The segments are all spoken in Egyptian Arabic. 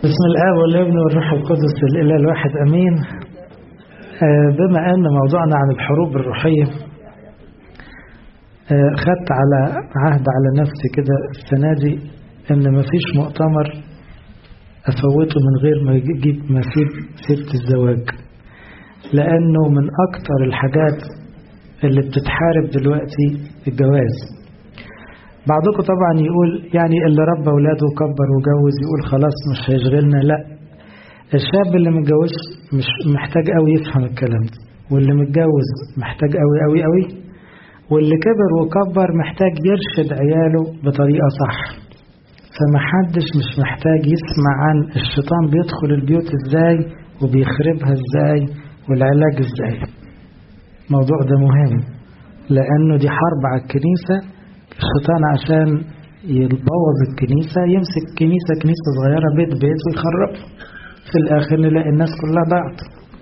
بسم الآب والابن والروح القدس الإله الواحد أمين بما أن موضوعنا عن الحروب الروحية خدت على عهد على نفسي كده السنة دي إن مفيش مؤتمر أفوته من غير ما يجيب ما سيرة الزواج لأنه من أكتر الحاجات اللي بتتحارب دلوقتي الجواز بعضكم طبعا يقول يعني اللي ربى اولاده وكبر وجوز يقول خلاص مش هيشغلنا لا الشاب اللي متجوز مش محتاج قوي يفهم الكلام ده واللي متجوز محتاج قوي قوي قوي واللي كبر وكبر محتاج يرشد عياله بطريقة صح فمحدش مش محتاج يسمع عن الشيطان بيدخل البيوت ازاي وبيخربها ازاي والعلاج ازاي الموضوع ده مهم لانه دي حرب على الكنيسه الشيطان عشان يبوظ الكنيسة يمسك كنيسة كنيسة صغيرة بيت بيت ويخرب في الآخر نلاقي الناس كلها ضاعت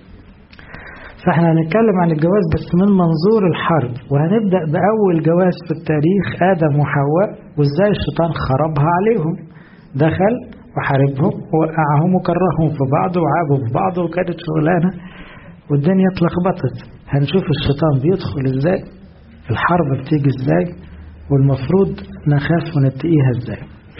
فاحنا هنتكلم عن الجواز بس من منظور الحرب وهنبدأ بأول جواز في التاريخ آدم وحواء وازاي الشيطان خربها عليهم دخل وحاربهم ووقعهم وكرههم في بعض وعابوا في بعض وكانت شغلانة والدنيا اتلخبطت هنشوف الشيطان بيدخل ازاي الحرب بتيجي ازاي والمفروض نخاف ونتقيها ازاي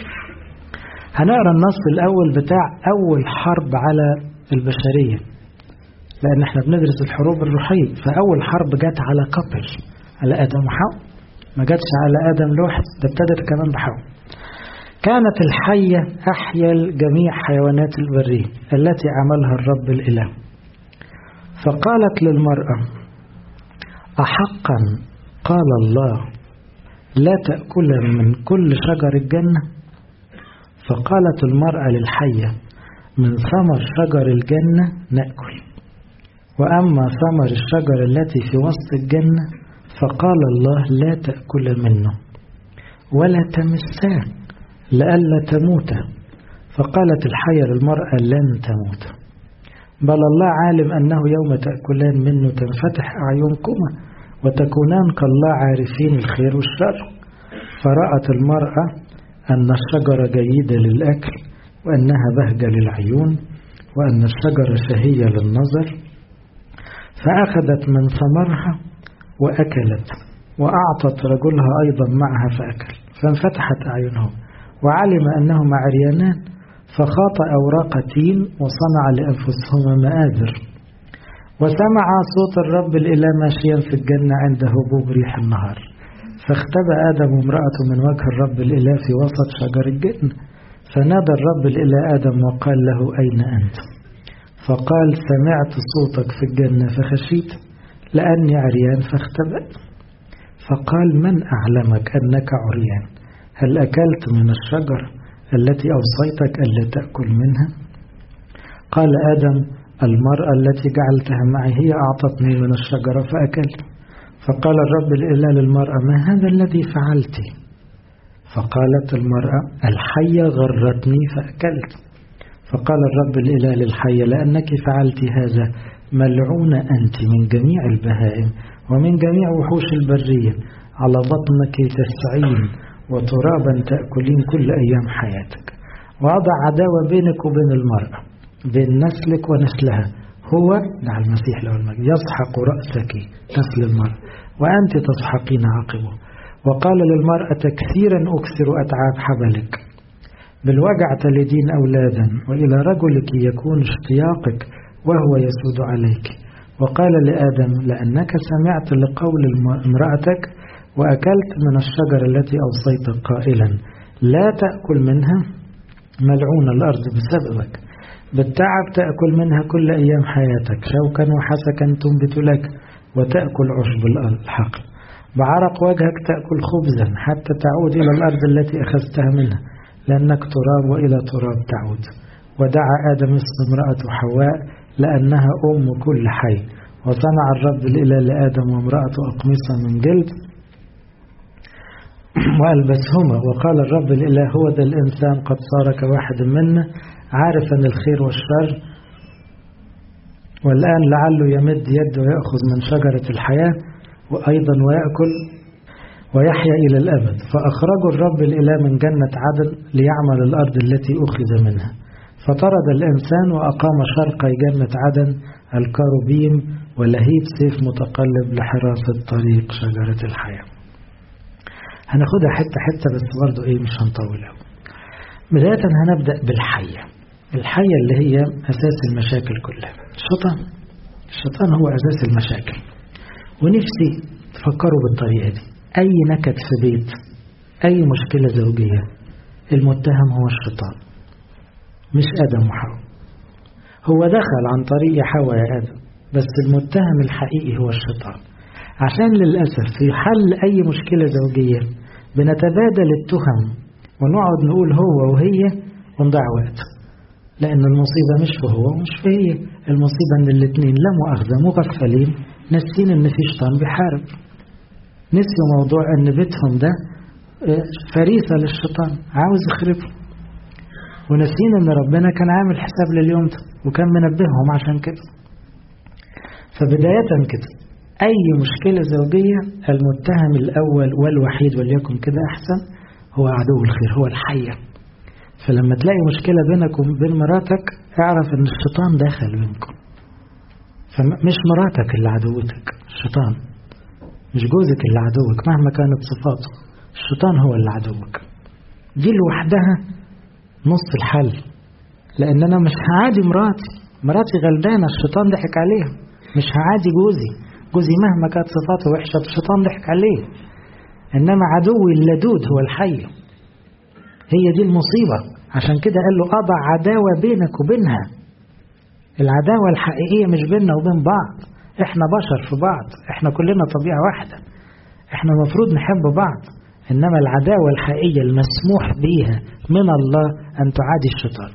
هنقرا النص الاول بتاع اول حرب على البشريه لان احنا بندرس الحروب الروحيه فاول حرب جت على كابل على ادم وحواء ما جاتش على ادم لوحده ده ابتدت كمان بحواء كانت الحية أحيا جميع حيوانات البرية التي عملها الرب الإله فقالت للمرأة أحقا قال الله لا تأكلا من كل شجر الجنة فقالت المرأة للحية من ثمر شجر الجنة نأكل وأما ثمر الشجر التي في وسط الجنة فقال الله لا تأكل منه ولا تمساه لئلا تموتا فقالت الحية للمرأة لن تموت بل الله عالم أنه يوم تأكلان منه تنفتح أعينكما وتكونان كالله عارفين الخير والشر فرأت المرأة أن الشجرة جيدة للأكل وأنها بهجة للعيون وأن الشجرة شهية للنظر فأخذت من ثمرها وأكلت وأعطت رجلها أيضا معها فأكل فانفتحت أعينهم وعلم أنهما عريانان فخاط أوراق تين وصنع لأنفسهما مآذر وسمع صوت الرب الإله ماشيا في الجنة عند هبوب ريح النهار فاختبأ آدم وامرأته من وجه الرب الإله في وسط شجر الجنة فنادى الرب الإله آدم وقال له أين أنت فقال سمعت صوتك في الجنة فخشيت لأني عريان فاختبأت فقال من أعلمك أنك عريان هل أكلت من الشجر التي أوصيتك ألا تأكل منها قال آدم المرأة التي جعلتها معي هي أعطتني من الشجرة فأكلت فقال الرب الإله للمرأة ما هذا الذي فعلت فقالت المرأة الحية غرتني فأكلت فقال الرب الإله للحية لأنك فعلت هذا ملعونة أنت من جميع البهائم ومن جميع وحوش البرية على بطنك تسعين وترابا تأكلين كل أيام حياتك وأضع عداوة بينك وبين المرأة بين نسلك ونسلها هو دع المسيح له المجد يسحق رأسك نسل المرأة وأنت تسحقين عقبه وقال للمرأة كثيرا أكثر أتعاب حبلك بالوجع تلدين أولادا وإلى رجلك يكون اشتياقك وهو يسود عليك وقال لآدم لأنك سمعت لقول امرأتك وأكلت من الشجر التي أوصيتك قائلا لا تأكل منها ملعون الأرض بسببك بالتعب تأكل منها كل أيام حياتك شوكا وحسكا تنبت لك وتأكل عشب الحقل بعرق وجهك تأكل خبزا حتى تعود إلى الأرض التي أخذتها منها لأنك تراب وإلى تراب تعود ودعا آدم اسم امرأته حواء لأنها أم كل حي وصنع الرب الإله لآدم وامرأته أقمصة من جلد وألبسهما وقال الرب الإله هو ذا الإنسان قد صار كواحد منا عارفا الخير والشر والآن لعله يمد يده ويأخذ من شجرة الحياة وأيضا ويأكل ويحيا إلى الأبد فأخرجوا الرب الإله من جنة عدن ليعمل الأرض التي أخذ منها فطرد الإنسان وأقام شرقي جنة عدن الكروبيم ولهيب سيف متقلب لحراسة طريق شجرة الحياة هناخدها حتة حتة بس برضو إيه مش هنطول أوي بداية هنبدأ بالحية الحية اللي هي أساس المشاكل كلها الشيطان الشيطان هو أساس المشاكل ونفسي تفكروا بالطريقة دي أي نكد في بيت أي مشكلة زوجية المتهم هو الشيطان مش آدم وحواء هو دخل عن طريق حواء يا آدم بس المتهم الحقيقي هو الشيطان عشان للأسف في حل أي مشكلة زوجية بنتبادل التهم ونقعد نقول هو وهي ونضيع وقت لأن المصيبة مش في هو ومش في هي المصيبة إن الاتنين لا مؤاخذة مغفلين ناسين إن في شيطان بيحارب نسيوا موضوع إن بيتهم ده فريسة للشيطان عاوز يخربه وناسين إن ربنا كان عامل حساب لليوم ده وكان منبههم عشان كده فبداية كده أي مشكلة زوجية المتهم الأول والوحيد وليكن كده أحسن هو عدو الخير هو الحية فلما تلاقي مشكلة بينك وبين مراتك اعرف ان الشيطان داخل بينكم فمش مراتك اللي عدوتك الشيطان مش جوزك اللي عدوك مهما كانت صفاته الشيطان هو اللي عدوك دي لوحدها نص الحل لان انا مش هعادي مراتي مراتي غلبانة الشيطان ضحك عليها مش هعادي جوزي جوزي مهما كانت صفاته وحشة الشيطان ضحك عليه انما عدوي اللدود هو الحي هي دي المصيبة عشان كده قال له أضع عداوة بينك وبينها العداوة الحقيقية مش بيننا وبين بعض احنا بشر في بعض احنا كلنا طبيعة واحدة احنا المفروض نحب بعض انما العداوة الحقيقية المسموح بيها من الله ان تعادي الشيطان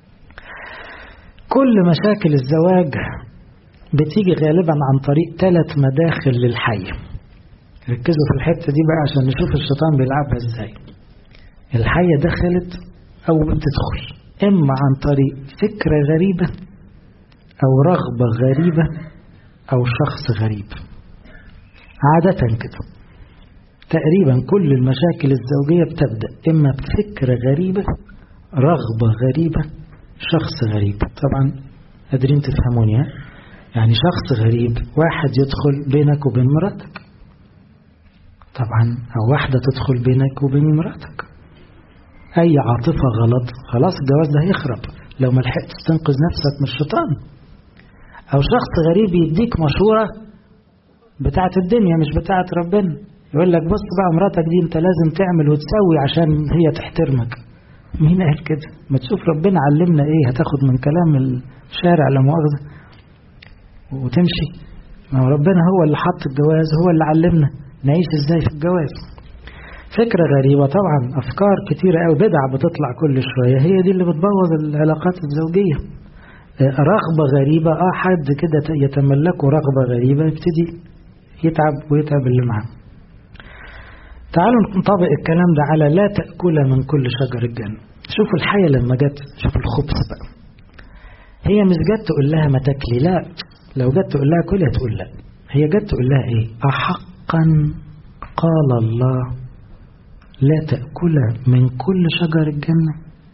كل مشاكل الزواج بتيجي غالبا عن طريق ثلاث مداخل للحي ركزوا في الحتة دي بقى عشان نشوف الشيطان بيلعبها ازاي الحية دخلت أو بتدخل إما عن طريق فكرة غريبة أو رغبة غريبة أو شخص غريب عادة كده تقريبا كل المشاكل الزوجية بتبدأ إما بفكرة غريبة رغبة غريبة شخص غريب طبعا قادرين تفهموني يعني شخص غريب واحد يدخل بينك وبين مراتك طبعا أو واحدة تدخل بينك وبين مراتك أي عاطفة غلط خلاص الجواز ده هيخرب لو ما لحقتش تنقذ نفسك من الشيطان أو شخص غريب يديك مشورة بتاعة الدنيا مش بتاعة ربنا يقول لك بص بقى مراتك دي انت لازم تعمل وتسوي عشان هي تحترمك مين قال كده ما تشوف ربنا علمنا ايه هتاخد من كلام الشارع لا مؤاخذة وتمشي ما هو ربنا هو اللي حط الجواز هو اللي علمنا نعيش ازاي في الجواز فكرة غريبة طبعا أفكار كتيرة أو بدع بتطلع كل شوية هي دي اللي بتبوظ العلاقات الزوجية رغبة غريبة اه حد كده يتملكه رغبة غريبة يبتدي يتعب ويتعب اللي معاه تعالوا نطبق الكلام ده على لا تأكل من كل شجر الجنة شوفوا الحية لما جت شوفوا الخبز بقى هي مش جت تقول لها ما تاكلي لا لو جت تقول لها كلها تقول لا هي جت تقول لها ايه أحقا قال الله لا تأكل من كل شجر الجنة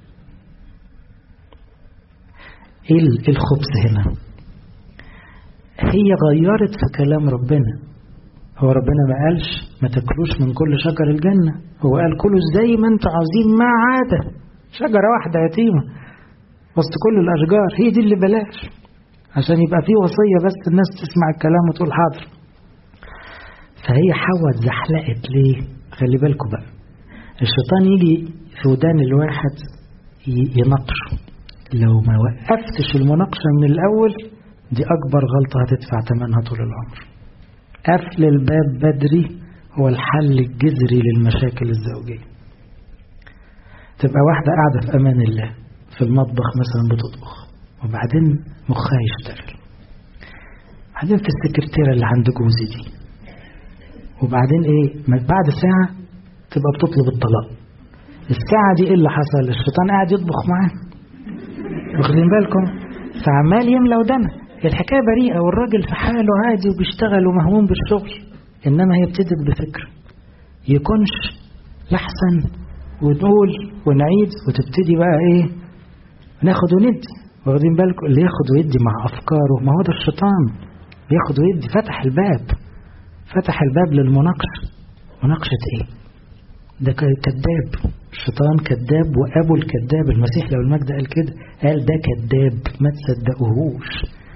ايه الخبز هنا هي غيرت في كلام ربنا هو ربنا ما قالش ما تاكلوش من كل شجر الجنة هو قال كلوا زي ما انتوا عاوزين ما عادة شجرة واحدة يتيمة وسط كل الأشجار هي دي اللي بلاش عشان يبقى في وصية بس الناس تسمع الكلام وتقول حاضر فهي حواء اتزحلقت ليه خلي بالكم بقى الشيطان يجي في ودان الواحد يناقشه لو ما وقفتش المناقشة من الأول دي أكبر غلطة هتدفع ثمنها طول العمر قفل الباب بدري هو الحل الجذري للمشاكل الزوجية تبقى واحدة قاعدة في أمان الله في المطبخ مثلا بتطبخ وبعدين مخها يشتغل بعدين في السكرتيرة اللي عند جوزي دي وبعدين ايه بعد ساعة تبقى بتطلب الطلاق الساعة دي ايه اللي حصل الشيطان قاعد يطبخ معاه واخدين بالكم فعمال يملى ودنا الحكاية بريئة والراجل في حاله عادي وبيشتغل ومهموم بالشغل إنما هي ابتدت بفكرة يكونش لحسن ونقول ونعيد وتبتدي بقى إيه ناخد وندي واخدين بالكم اللي ياخد ويدي مع افكاره ما هو ده الشيطان بياخد ويدي فتح الباب فتح الباب للمناقشه مناقشه ايه ده كذاب الشيطان كذاب وابو الكذاب المسيح لو المجد قال كده قال ده كذاب ما تصدقوهوش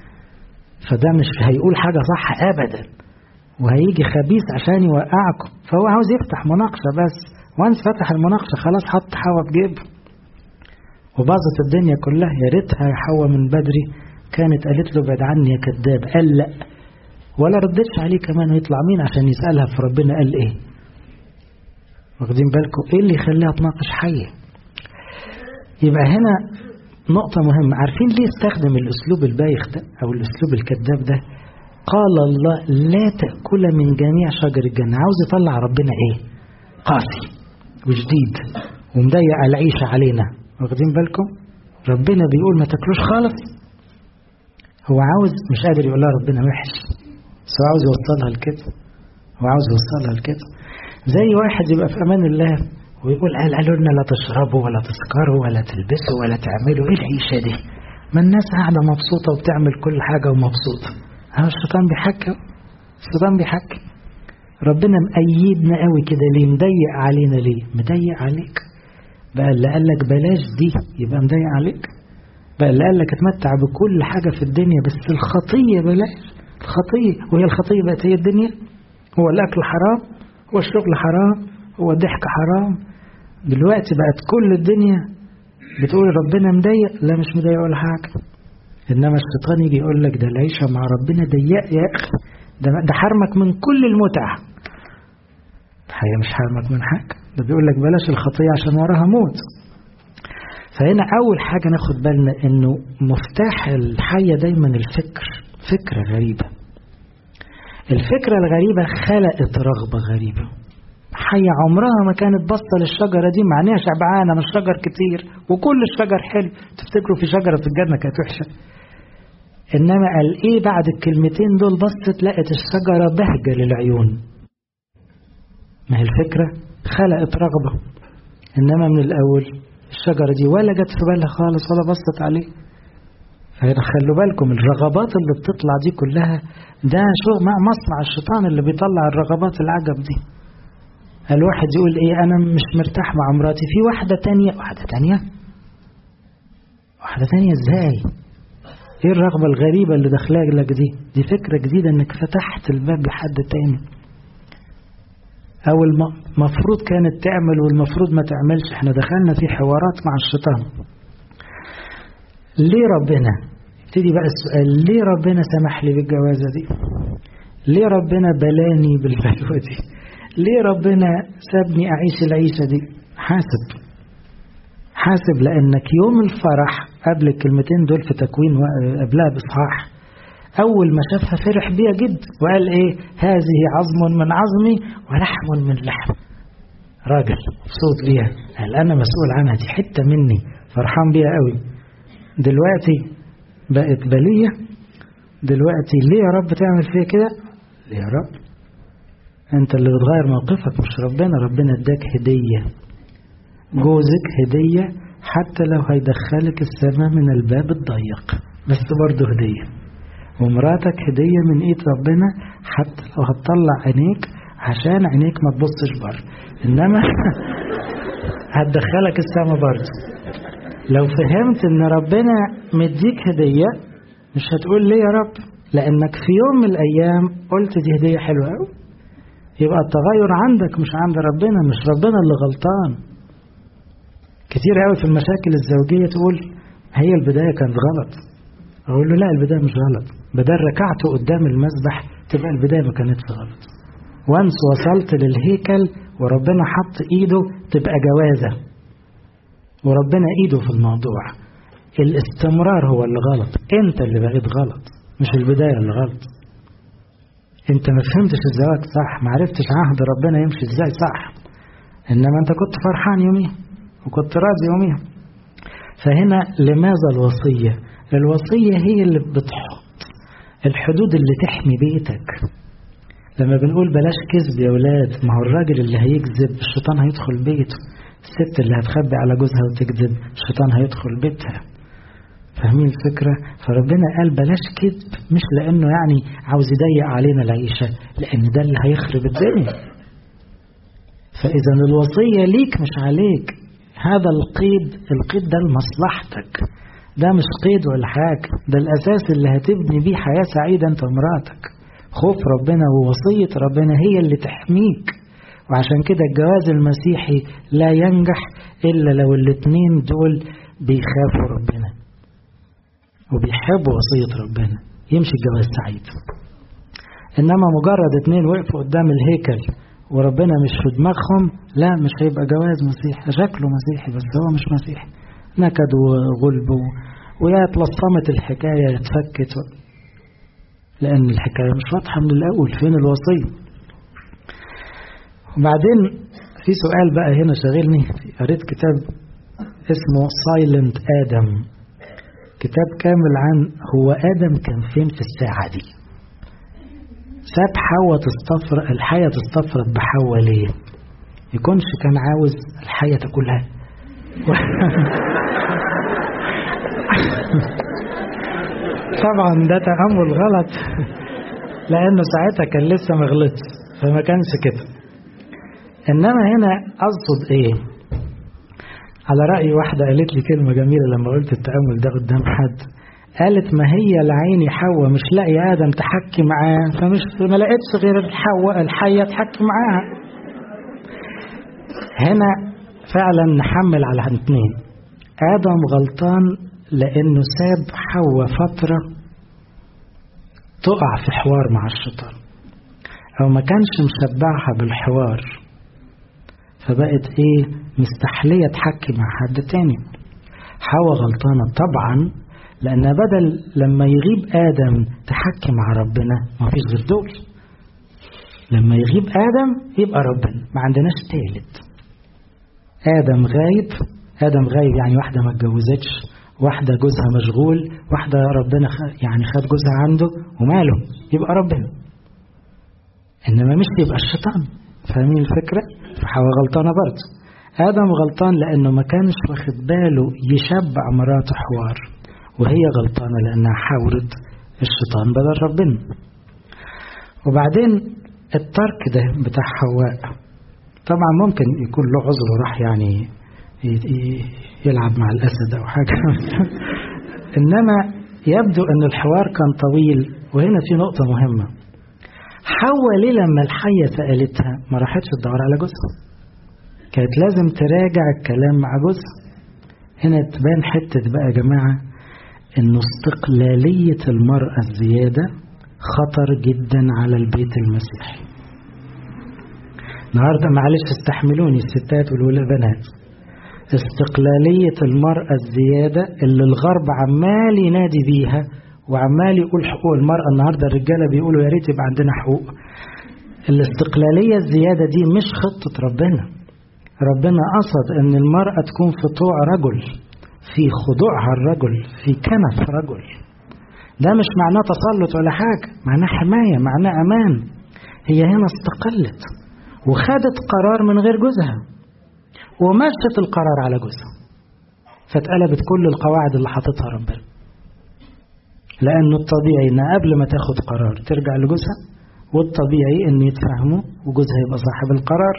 فده مش هيقول حاجه صح ابدا وهيجي خبيث عشان يوقعكم فهو عاوز يفتح مناقشه بس وانس فتح المناقشه خلاص حط حوا في جيبه وباظت الدنيا كلها يا ريتها حوا من بدري كانت قالت له بعد عني يا كذاب قال لا ولا ردتش عليه كمان ويطلع مين عشان يسالها في ربنا قال ايه واخدين بالكم ايه اللي يخليها تناقش حيه يبقى هنا نقطة مهمة عارفين ليه استخدم الأسلوب البايخ ده أو الأسلوب الكذاب ده قال الله لا تأكل من جميع شجر الجنة عاوز يطلع ربنا إيه قاسي وجديد ومضيق العيشة علينا واخدين بالكم ربنا بيقول ما تاكلوش خالص هو عاوز مش قادر يقول لها ربنا وحش بس هو عاوز يوصلها لكده هو عاوز يوصلها لكده زي واحد يبقى في امان الله ويقول قال قالوا لنا لا تشربوا ولا تسكروا ولا تلبسوا ولا تعملوا ايه العيشه دي ما الناس قاعده مبسوطه وبتعمل كل حاجه ومبسوطه ها الشيطان بيحكي الشيطان بيحكي ربنا مأيدنا قوي كده ليه مضيق علينا ليه مضيق عليك بقى اللي قال لك بلاش دي يبقى مضيق عليك بقى اللي قال لك اتمتع بكل حاجه في الدنيا بس الخطيه بلاش الخطيه وهي الخطيه بقت هي الدنيا هو الاكل حرام هو الشغل حرام هو الضحك حرام دلوقتي بقت كل الدنيا بتقول ربنا مضيق لا مش مضيق ولا حاجة إنما الشيطان يجي يقول لك ده العيشة مع ربنا ضيق يا أخي ده, ده حرمك من كل المتعة الحقيقة مش حرمك من حاجة ده بيقول لك بلاش الخطية عشان وراها موت فهنا أول حاجة ناخد بالنا إنه مفتاح الحية دايما الفكر فكرة غريبة الفكرة الغريبة خلقت رغبة غريبة حية عمرها ما كانت باصة للشجرة دي مع انها شبعانة من الشجر كتير وكل الشجر حلو تفتكروا في شجرة في الجنة كانت وحشة إنما قال إيه بعد الكلمتين دول بصت لقت الشجرة بهجة للعيون ما هي الفكرة خلقت رغبة إنما من الأول الشجرة دي ولا جت في بالها خالص ولا بصت عليه خلوا بالكم الرغبات اللي بتطلع دي كلها ده شو مصنع الشيطان اللي بيطلع الرغبات العجب دي الواحد يقول ايه انا مش مرتاح مع مراتي في واحدة تانية واحدة تانية واحدة تانية ازاي ايه الرغبة الغريبة اللي داخلها لك دي دي فكرة جديدة انك فتحت الباب لحد تاني او المفروض كانت تعمل والمفروض ما تعملش احنا دخلنا في حوارات مع الشيطان ليه ربنا ابتدي بقى السؤال ليه ربنا سمح لي بالجوازة دي ليه ربنا بلاني بالبلوة دي ليه ربنا سابني أعيش العيشة دي حاسب حاسب لأنك يوم الفرح قبل الكلمتين دول في تكوين قبلها بإصحاح أول ما شافها فرح بيها جدا وقال إيه هذه عظم من عظمي ولحم من لحم راجل مبسوط بيها قال أنا مسؤول عنها دي حتة مني فرحان بيها قوي دلوقتي بقت بلية دلوقتي ليه يا رب تعمل فيا كده ليه يا رب انت اللي بتغير موقفك مش ربنا ربنا اداك هدية جوزك هدية حتى لو هيدخلك السماء من الباب الضيق بس برضه هدية ومراتك هدية من ايد ربنا حتى لو هتطلع عينيك عشان عينيك ما تبصش بره انما هتدخلك السماء برضه لو فهمت ان ربنا مديك هدية مش هتقول ليه يا رب لانك في يوم من الايام قلت دي هدية حلوة قوي يبقى التغير عندك مش عند ربنا مش ربنا اللي غلطان كتير قوي في المشاكل الزوجية تقول هي البداية كانت غلط اقول له لا البداية مش غلط بدل ركعته قدام المسبح تبقى البداية ما كانتش غلط وانس وصلت للهيكل وربنا حط ايده تبقى جوازة وربنا ايده في الموضوع الاستمرار هو اللي غلط انت اللي بقيت غلط مش البداية اللي غلط انت ما فهمتش الزواج صح ما عرفتش عهد ربنا يمشي ازاي صح انما انت كنت فرحان يوميها وكنت راضي يوميها فهنا لماذا الوصية الوصية هي اللي بتحط الحدود اللي تحمي بيتك لما بنقول بلاش كذب يا ولاد ما هو الراجل اللي هيكذب الشيطان هيدخل بيته الست اللي هتخبي على جوزها وتكذب الشيطان هيدخل بيتها فاهمين الفكرة فربنا قال بلاش كذب مش لأنه يعني عاوز يضيق علينا العيشة لأن ده اللي هيخرب الدنيا فإذا الوصية ليك مش عليك هذا القيد القيد ده لمصلحتك ده مش قيد ولا حاجة ده الأساس اللي هتبني بيه حياة سعيدة أنت ومراتك خوف ربنا ووصية ربنا هي اللي تحميك وعشان كده الجواز المسيحي لا ينجح إلا لو الاتنين دول بيخافوا ربنا وبيحبوا وصية ربنا يمشي الجواز سعيد إنما مجرد اتنين وقفوا قدام الهيكل وربنا مش في دماغهم لا مش هيبقى جواز مسيحي شكله مسيحي بس هو مش مسيحي نكد وغلب ويا اتلصمت الحكاية اتفكت لأن الحكاية مش واضحة من الأول فين الوصية وبعدين في سؤال بقى هنا شاغلني قريت كتاب اسمه سايلنت آدم كتاب كامل عن هو آدم كان فين في الساعة دي ساب حواء تستفرد الحية تستفرد بحواء ليه يكونش كان عاوز الحية تاكلها طبعا ده تأمل غلط لأنه ساعتها كان لسه ما غلطش فما كانش كده إنما هنا أقصد إيه على رأي واحدة قالت لي كلمة جميلة لما قلت التأمل ده قدام حد قالت ما هي العين حواء مش لاقي آدم تحكي معاه فمش ما لقيتش غير الحواء الحية تحكي معاها هنا فعلا نحمل على الاثنين آدم غلطان لأنه ساب حواء فترة تقع في حوار مع الشيطان أو ما كانش مشبعها بالحوار فبقت إيه مستحلية تحكي مع حد تاني حواء غلطانة طبعا لأنها بدل لما يغيب آدم تحكي مع ربنا ما فيش غير دول لما يغيب آدم يبقى ربنا ما عندناش تالت آدم غايب آدم غايب يعني واحدة ما اتجوزتش واحدة جوزها مشغول واحدة ربنا يعني خد جوزها عنده وماله يبقى ربنا إنما مش يبقى الشيطان فاهمين الفكرة فحواء غلطانة برضه آدم غلطان لأنه ما كانش واخد باله يشبع مراته حوار وهي غلطانة لأنها حاورت الشيطان بدل ربنا وبعدين الترك ده بتاع حواء طبعا ممكن يكون له عذر وراح يعني يلعب مع الأسد أو حاجة إنما يبدو أن الحوار كان طويل وهنا في نقطة مهمة حواء ليه لما الحية سألتها ما راحتش تدور على جوزها كانت لازم تراجع الكلام مع جوزها هنا تبان حتة بقى يا جماعة إنه استقلالية المرأة الزيادة خطر جدا على البيت المسيحي النهاردة معلش استحملوني الستات والبنات استقلالية المرأة الزيادة اللي الغرب عمال ينادي بيها وعمال يقول حقوق المرأة النهاردة الرجالة بيقولوا يا ريت يبقى عندنا حقوق الاستقلالية الزيادة دي مش خطة ربنا ربنا قصد ان المرأة تكون في طوع رجل في خضوعها الرجل في كنف رجل ده مش معناه تسلط ولا حاجة معناه حماية معناه أمان هي هنا استقلت وخدت قرار من غير جوزها ومشت القرار على جوزها فاتقلبت كل القواعد اللي حاططها ربنا لأنه الطبيعي إن قبل ما تاخد قرار ترجع لجوزها والطبيعي إن يتفاهموا وجوزها يبقى صاحب القرار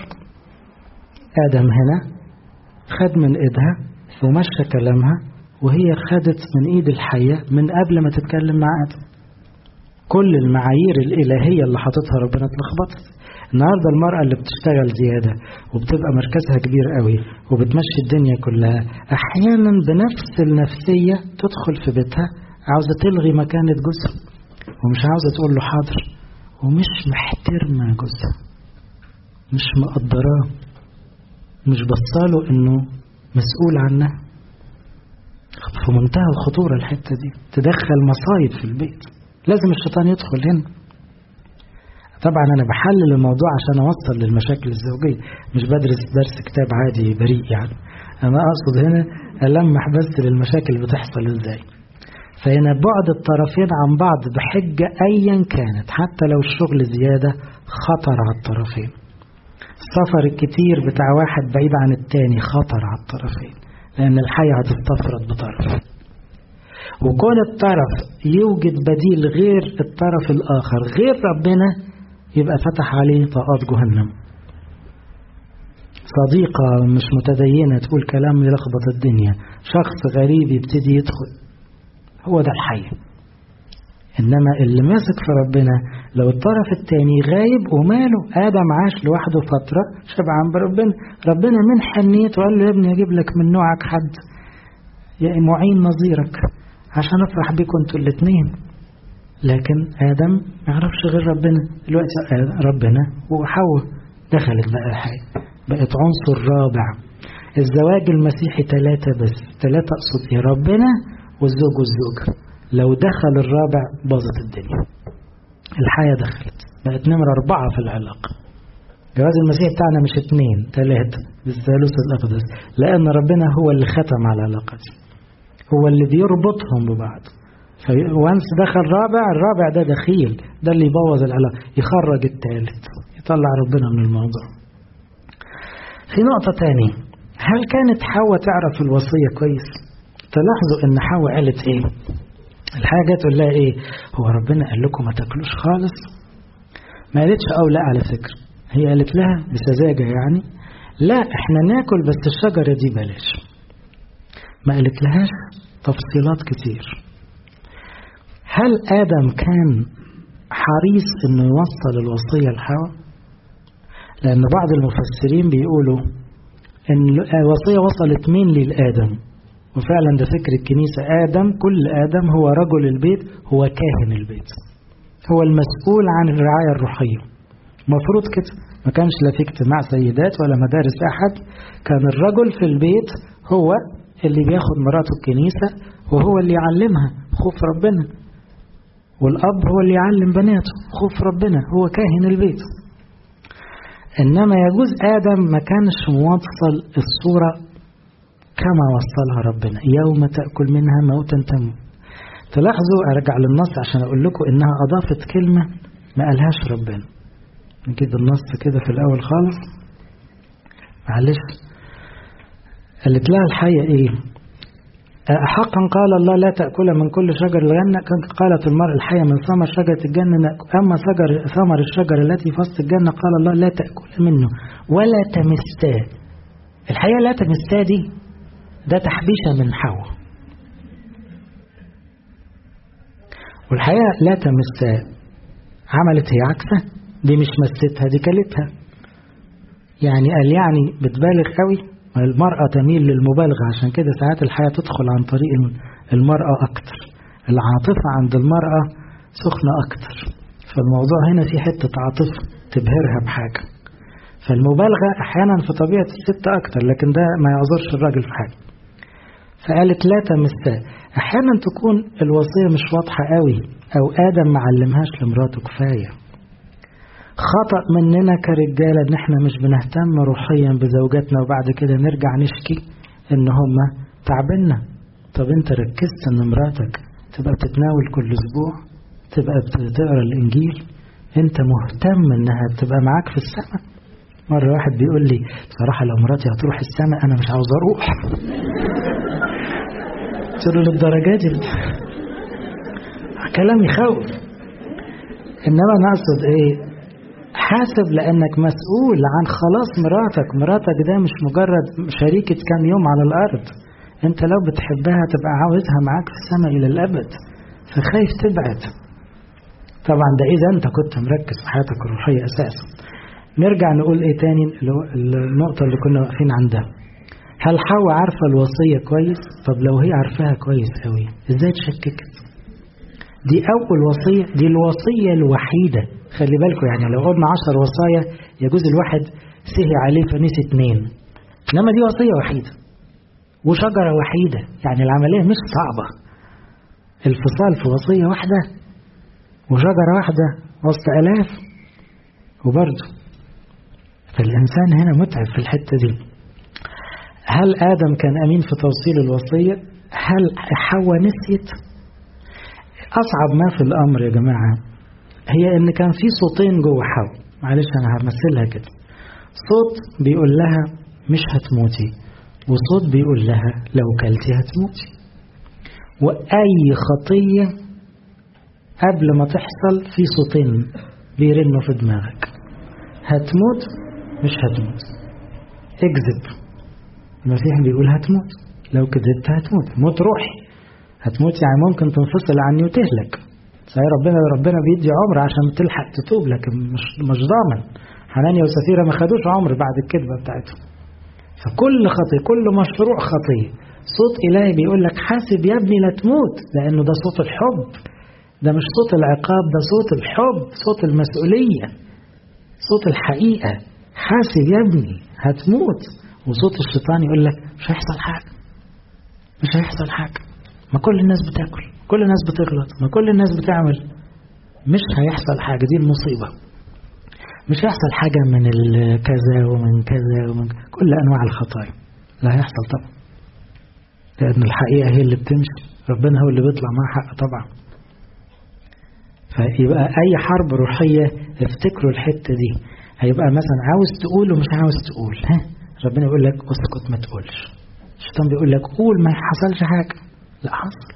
آدم هنا خد من إيدها ومشى كلامها وهي خدت من إيد الحية من قبل ما تتكلم مع آدم كل المعايير الإلهية اللي حاططها ربنا اتلخبطت النهاردة المرأة اللي بتشتغل زيادة وبتبقى مركزها كبير قوي وبتمشي الدنيا كلها أحيانا بنفس النفسية تدخل في بيتها عاوزة تلغي مكانة جوزها ومش عاوزة تقول له حاضر ومش محترمة جوزها مش مقدراه مش بصاله انه مسؤول عنها في منتهى الخطورة الحتة دي تدخل مصايب في البيت لازم الشيطان يدخل هنا طبعا انا بحلل الموضوع عشان اوصل للمشاكل الزوجية مش بدرس درس كتاب عادي بريء يعني انا اقصد هنا المح بس للمشاكل بتحصل ازاي فهنا بعد الطرفين عن بعض بحجة ايا كانت حتى لو الشغل زيادة خطر على الطرفين السفر الكتير بتاع واحد بعيد عن التاني خطر على الطرفين لأن الحياة هتستفرد بطرف وكون الطرف يوجد بديل غير الطرف الآخر غير ربنا يبقى فتح عليه طاقات جهنم صديقة مش متدينة تقول كلام يلخبط الدنيا شخص غريب يبتدي يدخل هو ده الحي إنما اللي ماسك في ربنا لو الطرف التاني غايب وماله آدم عاش لوحده فترة شبعان بربنا ربنا من حنيته وقال له يا ابني أجيب لك من نوعك حد يا معين نظيرك عشان أفرح بيكم انتوا الاثنين لكن آدم ما يعرفش غير ربنا دلوقتي ربنا وحواء دخلت بقى الحي بقت عنصر رابع الزواج المسيحي ثلاثة بس ثلاثة أقصد إيه ربنا والزوج والزوجة لو دخل الرابع باظت الدنيا الحياة دخلت بقت نمرة أربعة في العلاقة جواز المسيح بتاعنا مش اثنين ثلاثة بالثالوث الأقدس لأن ربنا هو اللي ختم على العلاقة دي هو اللي بيربطهم ببعض وانس دخل رابع الرابع ده دخيل ده اللي يبوظ العلاقة يخرج الثالث يطلع ربنا من الموضوع في نقطة تانية هل كانت حواء تعرف الوصية كويس تلاحظوا ان حواء قالت ايه الحاجة تقول لها ايه هو ربنا قال لكم ما تاكلوش خالص ما قالتش او لا على فكرة هي قالت لها بسذاجة يعني لا احنا ناكل بس الشجرة دي بلاش ما قالت لهاش تفصيلات كتير هل آدم كان حريص انه يوصل الوصية لحواء لأن بعض المفسرين بيقولوا ان الوصية وصلت مين للآدم وفعلا ده فكر الكنيسة آدم كل آدم هو رجل البيت هو كاهن البيت هو المسؤول عن الرعاية الروحية مفروض كده ما كانش لا في اجتماع سيدات ولا مدارس أحد كان الرجل في البيت هو اللي بياخد مراته الكنيسة وهو اللي يعلمها خوف ربنا والأب هو اللي يعلم بناته خوف ربنا هو كاهن البيت إنما يجوز آدم ما كانش موصل الصورة كما وصلها ربنا يوم تأكل منها موتا تموت تلاحظوا أرجع للنص عشان أقول لكم إنها أضافت كلمة ما قالهاش ربنا نجيب النص كده في الأول خالص معلش قالت لها الحية إيه حقا قال الله لا تأكل من كل شجر الجنة قالت المرء الحية من ثمر شجرة الجنة أما شجر ثمر الشجرة التي في وسط الجنة قال الله لا تأكل منه ولا تمساه الحقيقة لا تمساه دي ده تحبيشة من حواء والحقيقة لا تمساه عملت هي عكسها دي مش مستها دي كلتها يعني قال يعني بتبالغ قوي المرأة تميل للمبالغة عشان كده ساعات الحياة تدخل عن طريق المرأة أكتر العاطفة عند المرأة سخنة أكتر فالموضوع هنا في حتة عاطفة تبهرها بحاجة فالمبالغة أحيانا في طبيعة الست أكتر لكن ده ما يعذرش الراجل في حاجة فقالت لا تمساه أحيانا تكون الوصية مش واضحة قوي أو آدم ما علمهاش لمراته كفاية خطأ مننا كرجالة ان احنا مش بنهتم روحيا بزوجاتنا وبعد كده نرجع نشكي ان هما تعبنا طب انت ركزت ان مراتك تبقى بتتناول كل اسبوع تبقى بتقرا الانجيل انت مهتم انها تبقى معاك في السماء مرة واحد بيقول لي صراحة لو مراتي هتروح السماء أنا مش عاوز أروح قلت له للدرجة دي كلام يخوف إنما أنا أقصد إيه حاسب لأنك مسؤول عن خلاص مراتك مراتك ده مش مجرد شريكة كام يوم على الأرض أنت لو بتحبها تبقى عاوزها معاك في السماء إلى الأبد فخايف تبعد طبعا ده إذا أنت كنت مركز في حياتك الروحية أساسا نرجع نقول إيه تاني النقطة اللي كنا واقفين عندها هل حواء عارفة الوصية كويس طب لو هي عارفاها كويس قوي إزاي تشككت دي أول وصية دي الوصية الوحيدة خلي بالكم يعني لو قلنا عشر وصايا يجوز الواحد سهي عليه فنسي اتنين إنما دي وصية وحيدة وشجرة وحيدة يعني العملية مش صعبة الفصال في وصية واحدة وشجرة واحدة وسط آلاف وبرضه فالإنسان هنا متعب في الحتة دي هل آدم كان أمين في توصيل الوصية هل حواء نسيت أصعب ما في الأمر يا جماعة هي إن كان في صوتين جوه حواء معلش أنا همثلها كده صوت بيقول لها مش هتموتي وصوت بيقول لها لو كلتي هتموتي وأي خطية قبل ما تحصل في صوتين بيرنوا في دماغك هتموت مش هتموت اكذب المسيح بيقول هتموت لو كذبت هتموت موت روحي هتموت يعني ممكن تنفصل عني وتهلك صحيح ربنا ربنا بيدي عمر عشان تلحق تتوب لكن مش مش ضامن حنانيا وسفيرة ما خدوش عمر بعد الكذبة بتاعتهم فكل خطية كل مشروع خطية صوت إلهي بيقول لك حاسب يا ابني لا تموت لأنه ده صوت الحب ده مش صوت العقاب ده صوت الحب صوت المسؤولية صوت الحقيقة حاسب يا ابني هتموت وصوت الشيطان يقول لك مش هيحصل حاجة مش هيحصل حاجة ما كل الناس بتاكل كل الناس بتغلط ما كل الناس بتعمل مش هيحصل حاجة دي المصيبة مش هيحصل حاجة من كذا ومن كذا ومن كل أنواع الخطايا لا هيحصل طبعا لأن الحقيقة هي اللي بتمشي ربنا هو اللي بيطلع معاه حق طبعا فيبقى أي حرب روحية افتكروا الحتة دي هيبقى مثلا عاوز تقول ومش عاوز تقول ها ربنا يقول لك اسكت ما تقولش الشيطان بيقول لك قول ما حصلش حاجة لا حصل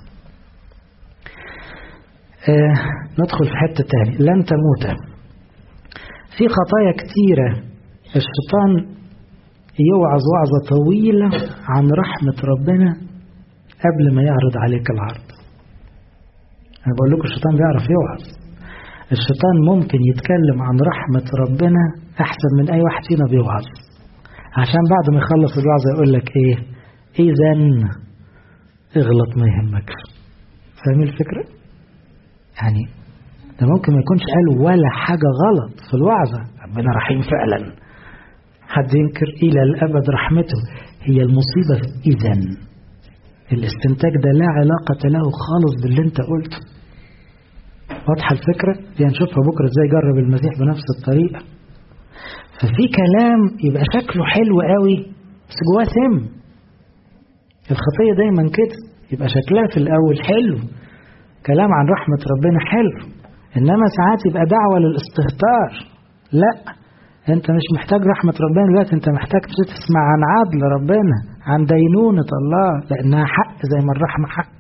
آه ندخل في حتة تاني لن تموت في خطايا كتيرة الشيطان يوعظ وعظة طويلة عن رحمة ربنا قبل ما يعرض عليك العرض أنا بقول لكم الشيطان بيعرف يوعظ الشيطان ممكن يتكلم عن رحمة ربنا أحسن من أي واحد فينا بيوعظ عشان بعد ما يخلص الوعظة يقول لك إيه إذا اغلط ما يهمكش فاهمين الفكرة؟ يعني ده ممكن ما يكونش قال ولا حاجة غلط في الوعظة ربنا رحيم فعلا حد ينكر إلى الأبد رحمته هي المصيبة إذا الاستنتاج ده لا علاقة له خالص باللي انت قلته واضحة الفكرة دي هنشوفها بكرة ازاي جرب المسيح بنفس الطريقة ففي كلام يبقى شكله حلو قوي بس جواه سم الخطية دايما كده يبقى شكلها في الأول حلو كلام عن رحمة ربنا حلو إنما ساعات يبقى دعوة للاستهتار لا أنت مش محتاج رحمة ربنا دلوقتي أنت محتاج تسمع عن عدل ربنا عن دينونة الله لأنها حق زي ما الرحمة حق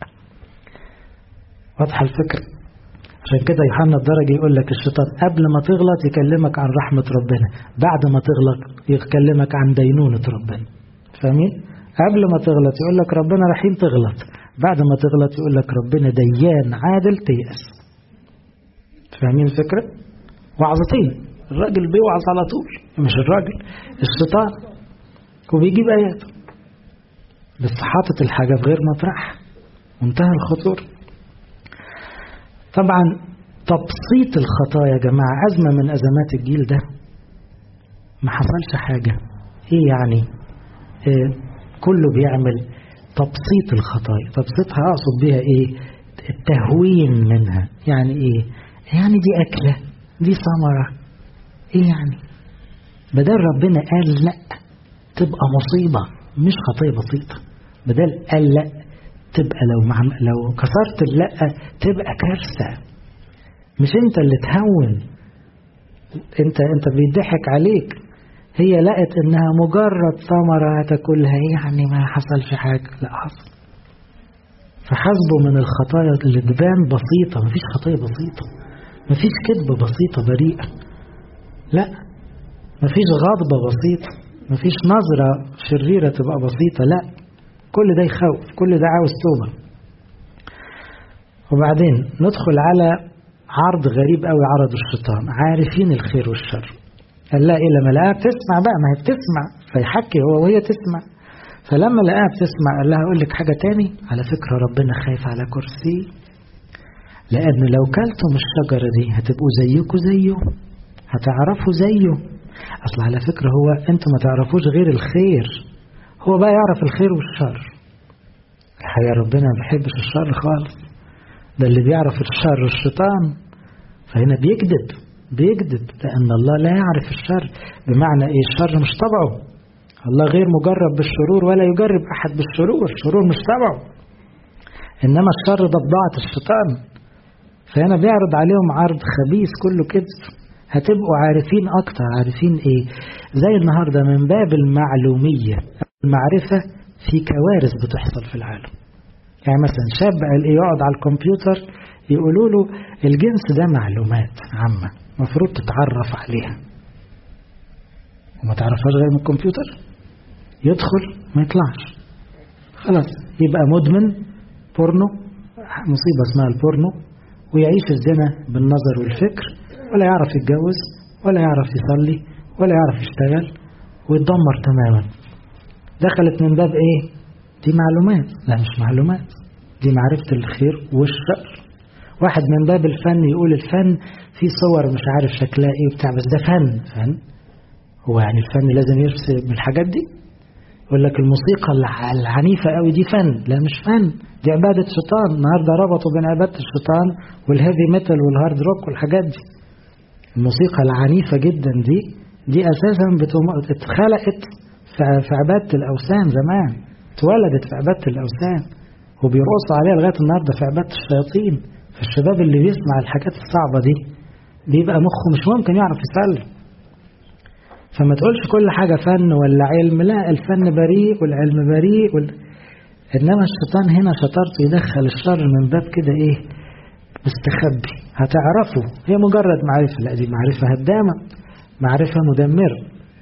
واضحة الفكرة عشان كده يوحنا الدرجة يقول لك الشيطان قبل ما تغلط يكلمك عن رحمة ربنا بعد ما تغلط يكلمك عن دينونة ربنا فاهمين؟ قبل ما تغلط يقول لك ربنا رحيم تغلط بعد ما تغلط يقول لك ربنا ديان عادل تيأس فاهمين الفكرة؟ وعظتين الراجل بيوعظ على طول مش الراجل الشيطان وبيجيب آيات بس حاطط الحاجة في غير مطرحها منتهى الخطورة طبعا تبسيط الخطايا يا جماعة أزمة من أزمات الجيل ده ما حصلش حاجة إيه يعني إيه كله بيعمل تبسيط الخطايا تبسيطها أقصد بيها إيه التهوين منها يعني إيه يعني دي أكلة دي ثمرة إيه يعني بدل ربنا قال لا تبقى مصيبة مش خطية بسيطة بدل قال لا تبقى لو مع لو كسرت اللا تبقى كارثة مش انت اللي تهون انت انت بيضحك عليك هي لقت انها مجرد ثمرة هتاكلها يعني ما حصلش حاجة لا حصل فحسبوا من الخطايا اللي تبان بسيطة مفيش خطية بسيطة مفيش كذبة بسيطة بريئة لا مفيش غضبة بسيطة مفيش نظرة شريرة تبقى بسيطة لا كل ده يخوف كل ده عاوز توبة وبعدين ندخل على عرض غريب قوي عرض الشيطان عارفين الخير والشر قال لا إيه لما لقاها بتسمع بقى ما هي بتسمع فيحكي هو وهي تسمع فلما لقاها بتسمع قال لها أقول لك حاجة تاني على فكرة ربنا خايف على كرسي لأن لو كلتم الشجرة دي هتبقوا زيكم زيه هتعرفوا زيه أصل على فكرة هو أنتم ما تعرفوش غير الخير هو بقى يعرف الخير والشر الحقيقة ربنا ما بيحبش الشر خالص ده اللي بيعرف الشر الشيطان فهنا بيكذب بيكذب لأن الله لا يعرف الشر بمعنى إيه الشر مش طبعه الله غير مجرب بالشرور ولا يجرب أحد بالشرور الشرور مش طبعه إنما الشر ده بضاعة الشيطان فهنا بيعرض عليهم عرض خبيث كله كذب هتبقوا عارفين أكتر عارفين إيه زي النهاردة من باب المعلومية المعرفة في كوارث بتحصل في العالم يعني مثلا شاب قال ايه يقعد على الكمبيوتر يقولوا له الجنس ده معلومات عامة المفروض تتعرف عليها وما تعرفهاش غير من الكمبيوتر يدخل ما يطلعش خلاص يبقى مدمن بورنو مصيبة اسمها البورنو ويعيش الزنا بالنظر والفكر ولا يعرف يتجوز ولا يعرف يصلي ولا يعرف يشتغل ويتدمر تماما دخلت من باب ايه دي معلومات لا مش معلومات دي معرفة الخير والشر واحد من باب الفن يقول الفن في صور مش عارف شكلها ايه بتاع بس ده فن فن هو يعني الفن لازم يرسم الحاجات دي يقول لك الموسيقى العنيفة قوي دي فن لا مش فن دي عبادة شيطان النهاردة ربطوا بين عبادة الشيطان والهيفي ميتال والهارد روك والحاجات دي الموسيقى العنيفة جدا دي دي أساسا اتخلقت في عبادة الأوثان زمان اتولدت في عبادة الأوثان وبيرقصوا عليها لغاية النهاردة في عبادة الشياطين فالشباب اللي بيسمع الحاجات الصعبة دي بيبقى مخه مش ممكن يعرف يسلم فما تقولش كل حاجة فن ولا علم لا الفن بريء والعلم بريء وال... إنما الشيطان هنا شطارته يدخل الشر من باب كده إيه مستخبي هتعرفه هي مجرد معرفة لا دي معرفة هدامة معرفة مدمرة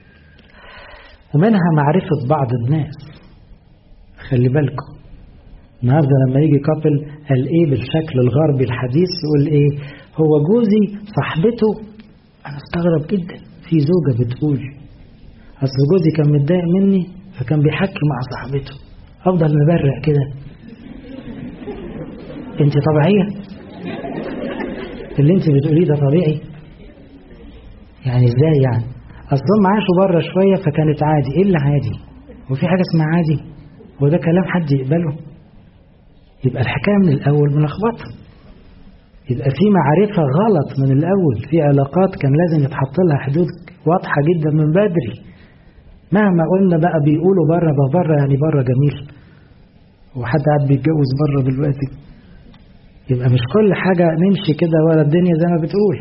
ومنها معرفة بعض الناس خلي بالكم النهارده لما يجي كابل قال ايه بالشكل الغربي الحديث يقول ايه هو جوزي صاحبته انا استغرب جدا في زوجة بتقول اصل جوزي كان متضايق مني فكان بيحكي مع صاحبته افضل مبرق كده انت طبيعية اللي انت بتقوليه ده طبيعي يعني ازاي يعني اصلهم عاشوا بره شوية فكانت عادي ايه اللي عادي وفي حاجة اسمها عادي وده كلام حد يقبله يبقى الحكاية من الأول ملخبطة يبقى في معرفة غلط من الأول في علاقات كان لازم يتحط لها حدود واضحة جدا من بدري مهما قلنا بقى بيقولوا بره بره يعني بره جميل وحد قاعد بيتجوز بره دلوقتي يبقى مش كل حاجة نمشي كده ورا الدنيا زي ما بتقول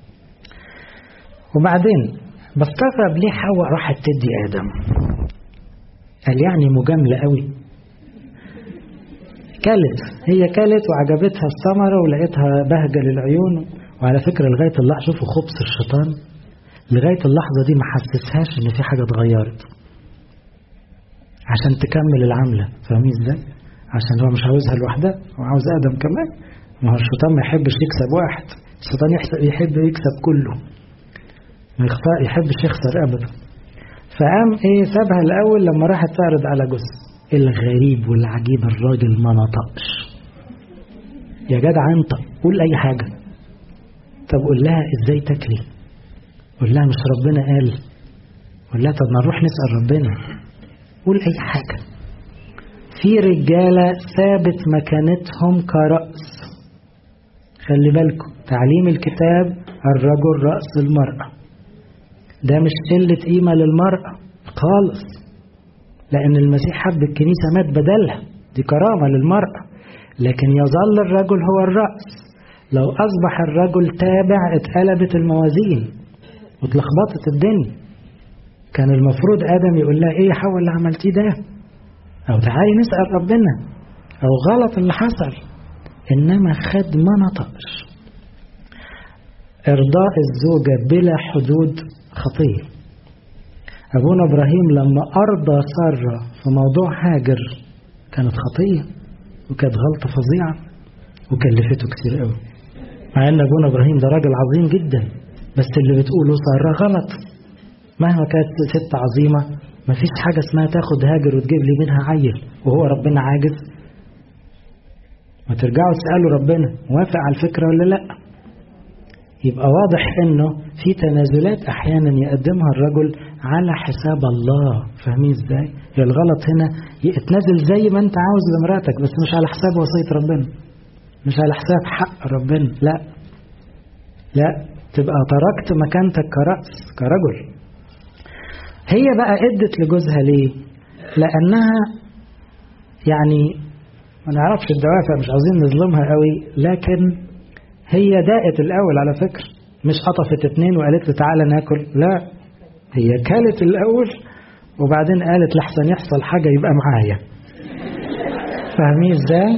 وبعدين بستغرب ليه حواء راحت تدي آدم قال يعني مجاملة قوي كلت هي كلت وعجبتها الثمرة ولقيتها بهجة للعيون وعلى فكرة لغاية اللحظة شوفوا خبث الشيطان لغاية اللحظة دي ما حسسهاش إن في حاجة اتغيرت عشان تكمل العملة فاهمين ازاي؟ عشان هو مش عاوزها لوحدها هو عاوز آدم كمان ما هو الشيطان ما يحبش يكسب واحد الشيطان يحب يكسب كله ما يحبش يخسر أبدا فقام ايه سابها الأول لما راحت تعرض على جوزها الغريب والعجيب الراجل ما نطقش يا جدع انت قول اي حاجة طب قول لها ازاي تاكلي قول لها مش ربنا قال قول لها طب ما نروح نسأل ربنا قول اي حاجة في رجالة ثابت مكانتهم كرأس خلي بالكم تعليم الكتاب الرجل رأس المرأة ده مش قلة قيمة للمرأة خالص لأن المسيح حب الكنيسة مات بدلها دي كرامة للمرأة لكن يظل الرجل هو الرأس لو أصبح الرجل تابع اتقلبت الموازين واتلخبطت الدنيا كان المفروض آدم يقول لها إيه حول اللي عملتيه ده أو تعالي نسأل ربنا أو غلط اللي حصل إنما خد ما نطقش إرضاء الزوجة بلا حدود خطية أبونا إبراهيم لما أرضى سارة في موضوع هاجر كانت خطية وكانت غلطة فظيعة وكلفته كتير قوي مع أن أبونا إبراهيم ده راجل عظيم جدا بس اللي بتقوله سارة غلط مهما كانت ست عظيمة ما فيش حاجة اسمها تاخد هاجر وتجيب لي منها عيل وهو ربنا عاجز ما ترجعوا تسألوا ربنا موافق على الفكرة ولا لأ يبقى واضح انه في تنازلات احيانا يقدمها الرجل على حساب الله فاهمين ازاي هي الغلط هنا يتنازل زي ما انت عاوز لمراتك بس مش على حساب وصية ربنا مش على حساب حق ربنا لا لا تبقى تركت مكانتك كرأس كرجل هي بقى ادت لجوزها ليه لانها يعني ما نعرفش الدوافع مش عاوزين نظلمها قوي لكن هي داقت الأول على فكرة مش قطفت اتنين وقالت له تعالى ناكل لا هي كالت الأول وبعدين قالت لحسن يحصل حاجة يبقى معايا فاهمين ازاي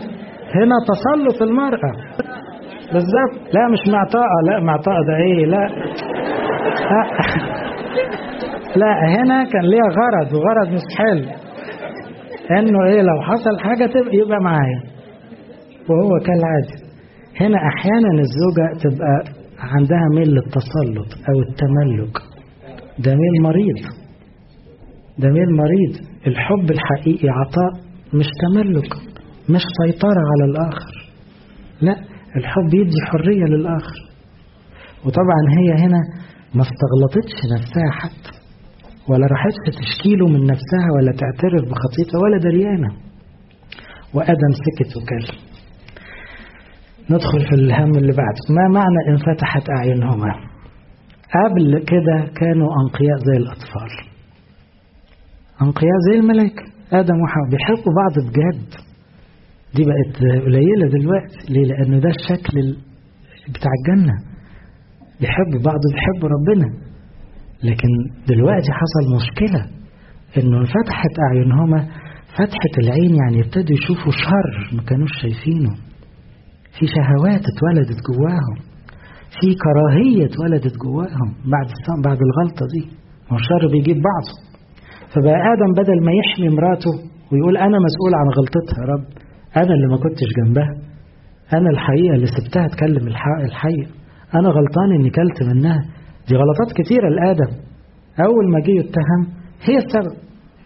هنا تسلط المرأة بالظبط لا مش معطاءة لا معطاءة ده ايه لا لا, لا هنا كان ليها غرض وغرض مش حلو انه ايه لو حصل حاجة تبقى يبقى معايا وهو كالعادة هنا احيانا الزوجة تبقى عندها ميل للتسلط او التملك ده ميل مريض ده ميل مريض الحب الحقيقي عطاء مش تملك مش سيطرة على الآخر لا الحب يدي حرية للآخر وطبعا هي هنا ما استغلطتش نفسها حتى ولا راحتش تشكيله من نفسها ولا تعترف بخطيتها ولا دريانة وآدم سكت وكل ندخل في الهم اللي بعده ما معنى انفتحت أعينهما قبل كده كانوا أنقياء زي الأطفال أنقياء زي الملائكة آدم وحواء بيحبوا بعض بجد دي بقت قليلة دلوقتي ليه لأن ده الشكل بتاع الجنة بيحبوا بعض بيحبوا ربنا لكن دلوقتي حصل مشكلة إنه انفتحت أعينهما فتحة العين يعني ابتدوا يشوفوا شر ما كانوش شايفينه في شهوات اتولدت جواهم في كراهية اتولدت جواهم بعد بعد الغلطة دي ما الشر بيجيب بعضه فبقى آدم بدل ما يحمي مراته ويقول أنا مسؤول عن غلطتها يا رب أنا اللي ما كنتش جنبها أنا الحقيقة اللي سبتها تكلم الحقيقة أنا غلطان إني كلت منها دي غلطات كتيرة لآدم أول ما جه يتهم هي السبب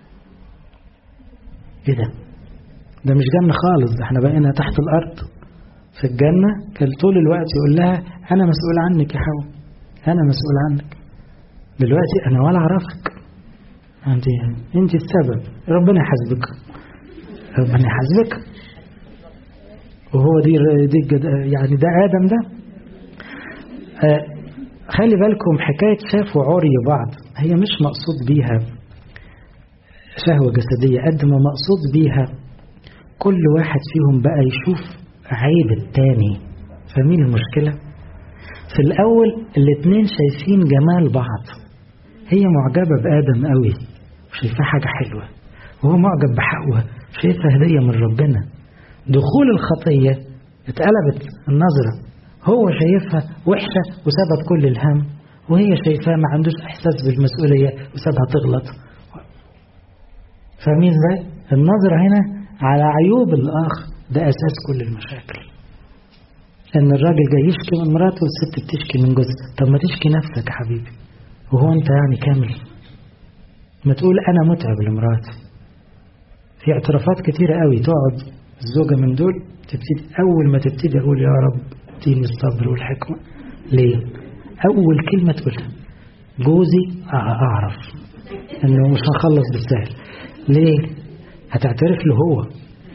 إيه ده؟ ده مش جنة خالص ده احنا بقينا تحت الأرض في الجنة كان طول الوقت يقول لها أنا مسؤول عنك يا حواء أنا مسؤول عنك دلوقتي أنا ولا أعرفك أنت أنت السبب ربنا يحاسبك ربنا يحاسبك وهو دي دي يعني ده آدم ده آه خلي بالكم حكاية شافوا عري بعض هي مش مقصود بيها شهوة جسدية قد ما مقصود بيها كل واحد فيهم بقى يشوف عيب التاني فاهمين المشكلة في الأول الاتنين شايفين جمال بعض هي معجبة بآدم قوي وشايفاه حاجة حلوة وهو معجب بحقها شايفها هدية من ربنا دخول الخطية اتقلبت النظرة هو شايفها وحشة وسبب كل الهم وهي شايفاه ما عندوش إحساس بالمسؤولية وسابها تغلط فاهمين ازاي؟ النظرة هنا على عيوب الآخر ده أساس كل المشاكل إن الراجل جاي يشكي من مراته والست بتشكي من جوزها طب ما تشكي نفسك يا حبيبي وهو أنت يعني كامل ما تقول أنا متعب لمراتي في اعترافات كتيرة قوي تقعد الزوجة من دول تبتدي أول ما تبتدي أقول يا رب اديني الصبر والحكمة ليه؟ أول كلمة تقولها جوزي أعرف إنه مش هخلص بالسهل ليه؟ هتعترف له هو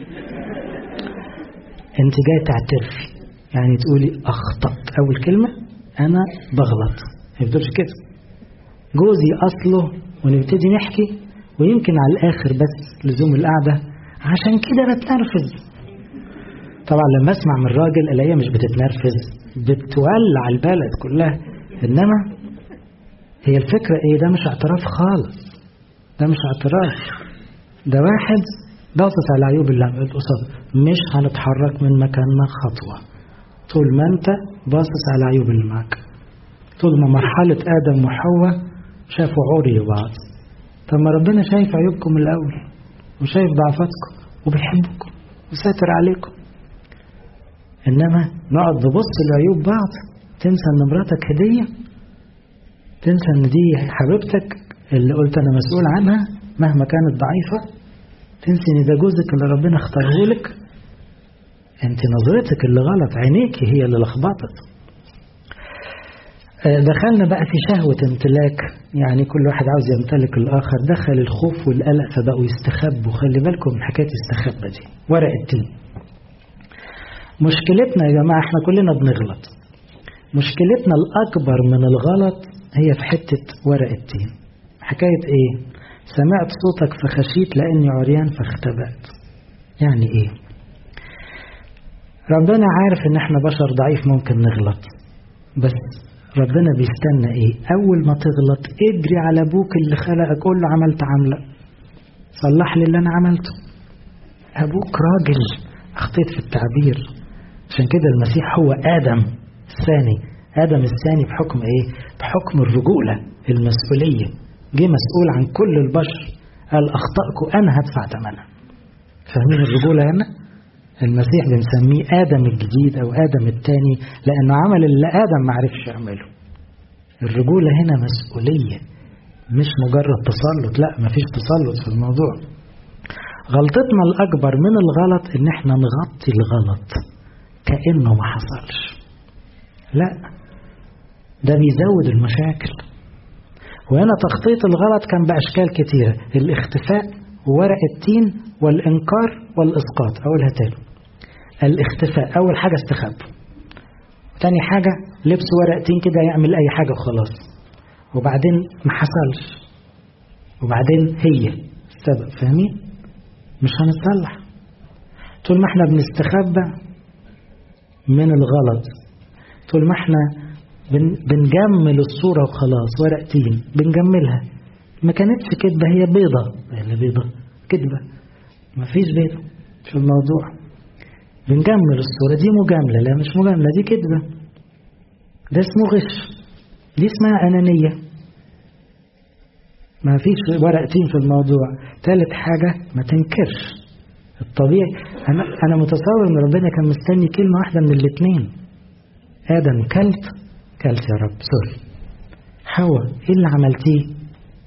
انت جاي تعترفي يعني تقولي اخطأت اول كلمة انا بغلط ما بتقولش كده جوزي اصله ونبتدي نحكي ويمكن على الاخر بس لزوم القعدة عشان كده بتنرفز طبعا لما اسمع من الراجل الاقيها مش بتتنرفز بتولع البلد كلها انما هي الفكرة ايه ده مش اعتراف خالص ده مش اعتراف ده واحد باصص على عيوب اللي قصاد مش هنتحرك من مكاننا خطوة طول ما انت باصص على عيوب اللي معاك طول ما مرحلة آدم وحواء شافوا عري بعض طب ما ربنا شايف عيوبكم من الأول وشايف ضعفاتكم وبيحبكم وساتر عليكم إنما نقعد نبص لعيوب بعض تنسى إن مراتك هدية تنسى إن دي حبيبتك اللي قلت أنا مسؤول عنها مهما كانت ضعيفة تنسي ان ده جوزك اللي ربنا اختاره لك انت نظرتك اللي غلط عينيك هي اللي لخبطت دخلنا بقى في شهوة امتلاك يعني كل واحد عاوز يمتلك الآخر دخل الخوف والقلق فبقوا يستخبوا خلي بالكم من حكاية استخبى دي ورق التين مشكلتنا يا جماعة احنا كلنا بنغلط مشكلتنا الأكبر من الغلط هي في حتة ورق التين حكاية ايه سمعت صوتك فخشيت لأني عريان فاختبأت يعني إيه ربنا عارف إن إحنا بشر ضعيف ممكن نغلط بس ربنا بيستنى إيه أول ما تغلط اجري على أبوك اللي خلقك قول له عملت عملة صلح لي اللي أنا عملته أبوك راجل أخطيت في التعبير عشان كده المسيح هو آدم الثاني آدم الثاني بحكم إيه؟ بحكم الرجولة المسؤولية جه مسؤول عن كل البشر قال أخطأكم أنا هدفع ثمنها فاهمين الرجولة هنا؟ المسيح بنسميه آدم الجديد أو آدم الثاني لأنه عمل اللي آدم ما عرفش يعمله الرجولة هنا مسؤولية مش مجرد تسلط لا مفيش تسلط في الموضوع غلطتنا الأكبر من الغلط إن إحنا نغطي الغلط كأنه ما حصلش لا ده بيزود المشاكل وهنا تخطيط الغلط كان بأشكال كتيرة الاختفاء وورق التين والإنكار والإسقاط أقولها تاني الاختفاء أول حاجة استخبوا تاني حاجة لبس ورقتين كده يعمل أي حاجة وخلاص وبعدين ما حصلش وبعدين هي السبب فاهمين مش هنتصلح طول ما احنا بنستخبى من الغلط طول ما احنا بن بنجمل الصورة وخلاص ورقتين بنجملها ما كانتش كدبة هي بيضة هي بيضة كدبة ما فيش بيضة في الموضوع بنجمل الصورة دي مجاملة لا مش مجاملة دي كدبة ده اسمه غش دي اسمها أنانية ما فيش ورقتين في الموضوع ثالث حاجة ما تنكرش الطبيعي أنا, أنا متصور إن ربنا كان مستني كلمة واحدة من الاثنين آدم كلت كلت يا رب سوري حواء إيه اللي عملتيه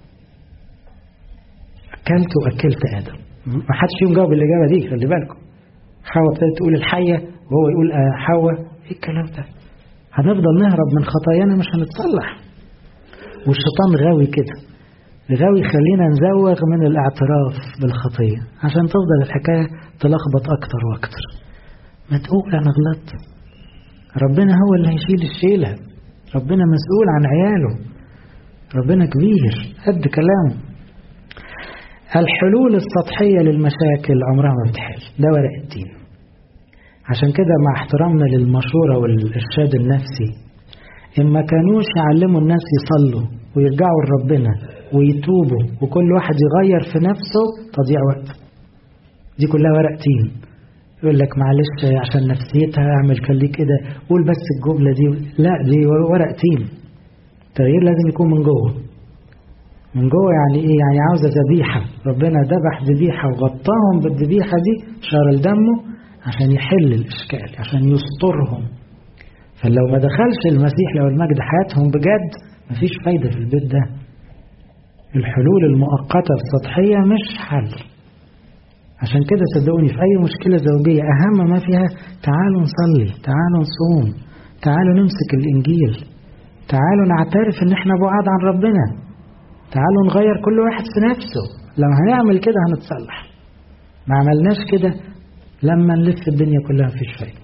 أكلت وأكلت آدم ما حدش فيهم جاوب الإجابة دي خلي بالكم حواء ابتدت تقول الحية وهو يقول آه حواء إيه الكلام ده هنفضل نهرب من خطايانا مش هنتصلح والشيطان غاوي كده غاوي يخلينا نزوغ من الاعتراف بالخطية عشان تفضل الحكاية تلخبط أكتر وأكتر ما تقول أنا غلطت ربنا هو اللي هيشيل الشيلة ربنا مسؤول عن عياله ربنا كبير قد كلامه الحلول السطحية للمشاكل عمرها ما بتحل ده ورق التين عشان كده مع احترامنا للمشورة والإرشاد النفسي إن ما كانوش يعلموا الناس يصلوا ويرجعوا لربنا ويتوبوا وكل واحد يغير في نفسه تضيع وقت دي كلها ورق تين يقول لك معلش عشان نفسيتها اعمل خليك كده قول بس الجملة دي لا دي ورق تين التغيير لازم يكون من جوه من جوه يعني ايه يعني عاوزة ذبيحة ربنا ذبح ذبيحة وغطاهم بالذبيحة دي شار دمه عشان يحل الإشكال عشان يسترهم فلو ما دخلش المسيح لو المجد حياتهم بجد مفيش فايدة في البيت ده الحلول المؤقتة السطحية مش حل عشان كده صدقوني في أي مشكلة زوجية أهم ما فيها تعالوا نصلي تعالوا نصوم تعالوا نمسك الإنجيل تعالوا نعترف إن إحنا بعاد عن ربنا تعالوا نغير كل واحد في نفسه لما هنعمل كده هنتصلح ما عملناش كده لما نلف الدنيا كلها مفيش فايدة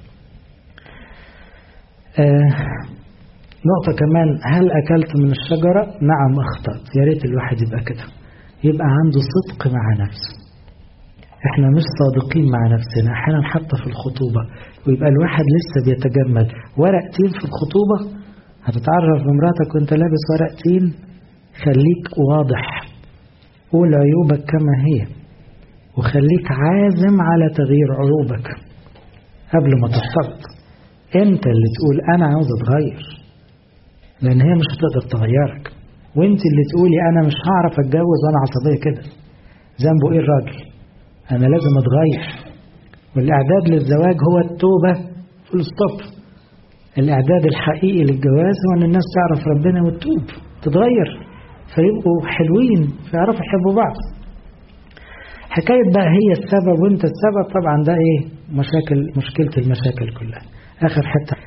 آه نقطة كمان هل أكلت من الشجرة؟ نعم أخطأت يا ريت الواحد يبقى كده يبقى عنده صدق مع نفسه احنا مش صادقين مع نفسنا احيانا حتى في الخطوبة ويبقى الواحد لسه بيتجمل ورق تين في الخطوبة هتتعرف بمراتك وانت لابس ورق تين خليك واضح قول عيوبك كما هي وخليك عازم على تغيير عيوبك قبل ما تحتفظ انت اللي تقول انا عاوز اتغير لان هي مش هتقدر تغيرك وانت اللي تقولي انا مش هعرف اتجوز وانا عصبيه كده ذنبه ايه الراجل انا لازم اتغير والاعداد للزواج هو التوبه فول ستوب الاعداد الحقيقي للجواز هو ان الناس تعرف ربنا وتتوب تتغير فيبقوا حلوين فيعرفوا يحبوا بعض حكاية بقى هي السبب وانت السبب طبعا ده ايه مشاكل مشكلة المشاكل كلها اخر حتة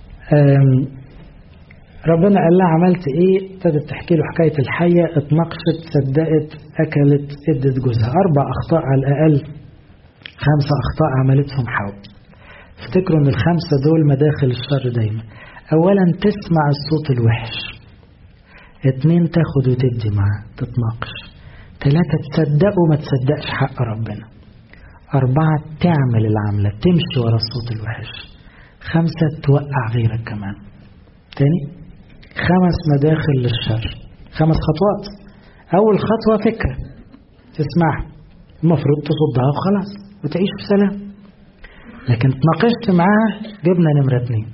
ربنا قال لها عملت ايه ابتدت تحكي له حكاية الحية اتناقشت صدقت اكلت ادت جوزها اربع اخطاء على الاقل خمسة اخطاء عملتهم حواء افتكروا ان الخمسة دول مداخل الشر دايما اولا تسمع الصوت الوحش اتنين تاخد وتدي معاه تتناقش ثلاثة تصدق وما تصدقش حق ربنا أربعة تعمل العملة تمشي ورا الصوت الوحش خمسة توقع غيرك كمان تاني خمس مداخل للشر خمس خطوات أول خطوة فكرة تسمعها المفروض تصدها وخلاص وتعيش في سلام لكن اتناقشت معاه جبنا نمرة اتنين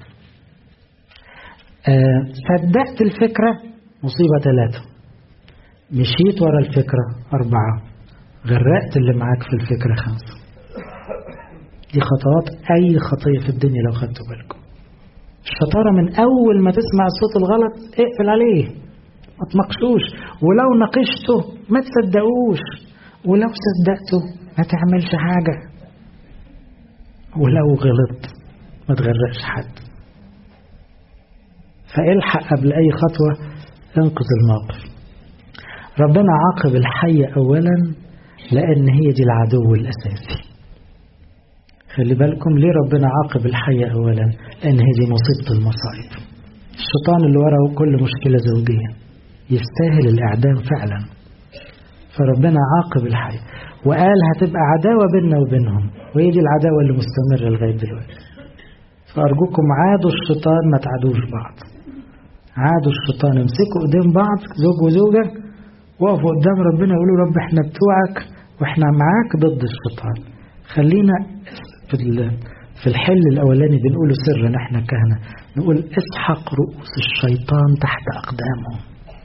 آه صدقت الفكرة مصيبة ثلاثة مشيت ورا الفكرة أربعة غرقت اللي معاك في الفكرة خمسة دي خطوات أي خطية في الدنيا لو خدتوا بالكم الشطارة من أول ما تسمع الصوت الغلط اقفل عليه ما تناقشوش ولو ناقشته ما تصدقوش ولو صدقته ما تعملش حاجة ولو غلط ما تغرقش حد فالحق قبل أي خطوة انقذ الموقف ربنا عاقب الحي أولا لأن هي دي العدو الأساسي خلي بالكم ليه ربنا عاقب الحي أولا لأن هي دي مصيبة المصائب الشيطان اللي وراه كل مشكلة زوجية يستاهل الإعدام فعلا فربنا عاقب الحي وقال هتبقى عداوة بيننا وبينهم وهي دي العداوة اللي مستمرة لغاية دلوقتي فأرجوكم عادوا الشيطان ما تعادوش بعض عادوا الشيطان امسكوا ايدين بعض زوج وزوجة وقفوا قدام ربنا يقولوا رب احنا بتوعك واحنا معاك ضد الشيطان خلينا في في الحل الاولاني بنقوله سرا احنا كهنه نقول اسحق رؤوس الشيطان تحت اقدامهم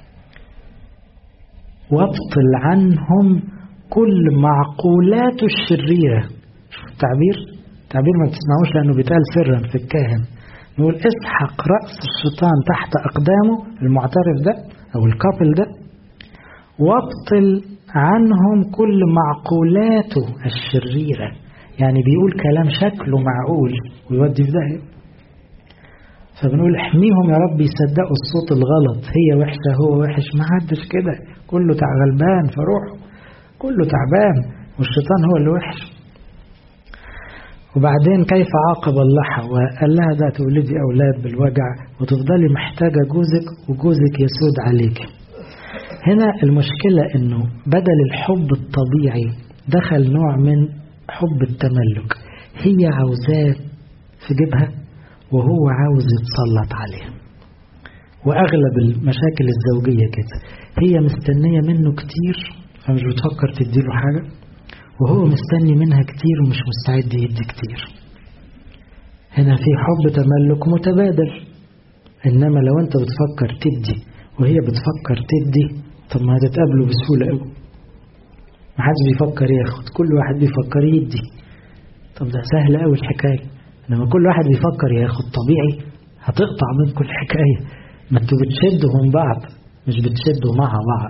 وابطل عنهم كل معقولاته الشريره التعبير تعبير ما تسمعوش لانه بيتقال سرا في الكاهن نقول اسحق راس الشيطان تحت اقدامه المعترف ده او الكابل ده وابطل عنهم كل معقولاته الشريره يعني بيقول كلام شكله معقول ويودي في داهيه فبنقول احميهم يا رب يصدقوا الصوت الغلط هي وحشه هو وحش ما حدش كده كله تع غلبان فروحه كله تعبان والشيطان هو اللي وحش وبعدين كيف عاقب الله حواء قال لها ده تولدي أولاد بالوجع وتفضلي محتاجة جوزك وجوزك يسود عليك هنا المشكلة انه بدل الحب الطبيعي دخل نوع من حب التملك هي عاوزاه في جيبها وهو عاوز يتسلط عليها وأغلب المشاكل الزوجية كده هي مستنية منه كتير فمش بتفكر تديله حاجة وهو مستني منها كتير ومش مستعد يدي كتير هنا في حب تملك متبادل إنما لو أنت بتفكر تدي وهي بتفكر تدي طب ما هتتقابلوا بسهولة قوي ما حدش بيفكر ياخد كل واحد بيفكر يدي طب ده سهل قوي الحكاية لما كل واحد بيفكر ياخد طبيعي هتقطع منكم الحكاية ما انتوا بتشدوا من بعض مش بتشدوا مع بعض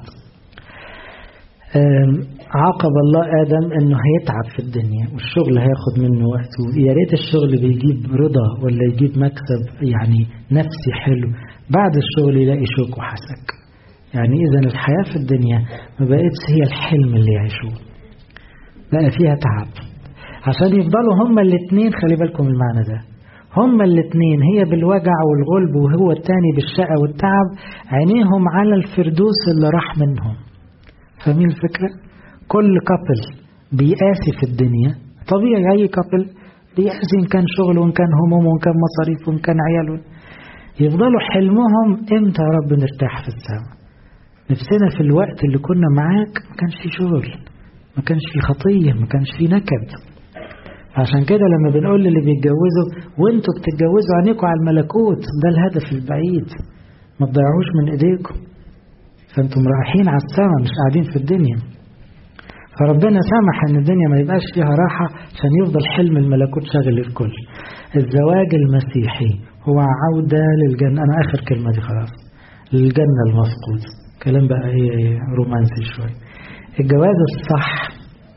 عاقب الله آدم انه هيتعب في الدنيا والشغل هياخد منه وقت ويا ريت الشغل بيجيب رضا ولا يجيب مكسب يعني نفسي حلو بعد الشغل يلاقي شوك وحسك يعني إذا الحياة في الدنيا ما بقتش هي الحلم اللي يعيشوه بقى فيها تعب عشان يفضلوا هما الاثنين خلي بالكم المعنى ده هما الاثنين هي بالوجع والغلب وهو التاني بالشقة والتعب عينيهم على الفردوس اللي راح منهم فاهمين الفكرة؟ كل كابل بيقاسي في الدنيا طبيعي أي كابل بيقاسي إن كان شغل وإن كان هموم وإن كان مصاريف وإن كان عيال يفضلوا حلمهم إمتى يا رب نرتاح في السماء نفسنا في الوقت اللي كنا معاك ما كانش في شغل ما كانش في خطية ما كانش في نكد عشان كده لما بنقول للي بيتجوزوا وانتوا بتتجوزوا عينيكم على الملكوت ده الهدف البعيد ما تضيعوش من ايديكم فانتم رايحين على السماء مش قاعدين في الدنيا فربنا سمح ان الدنيا ما يبقاش فيها راحة عشان يفضل حلم الملكوت شاغل الكل الزواج المسيحي هو عودة للجنة أنا آخر كلمة دي خلاص للجنة المفقود كلام بقى ايه رومانسي شوية الجواز الصح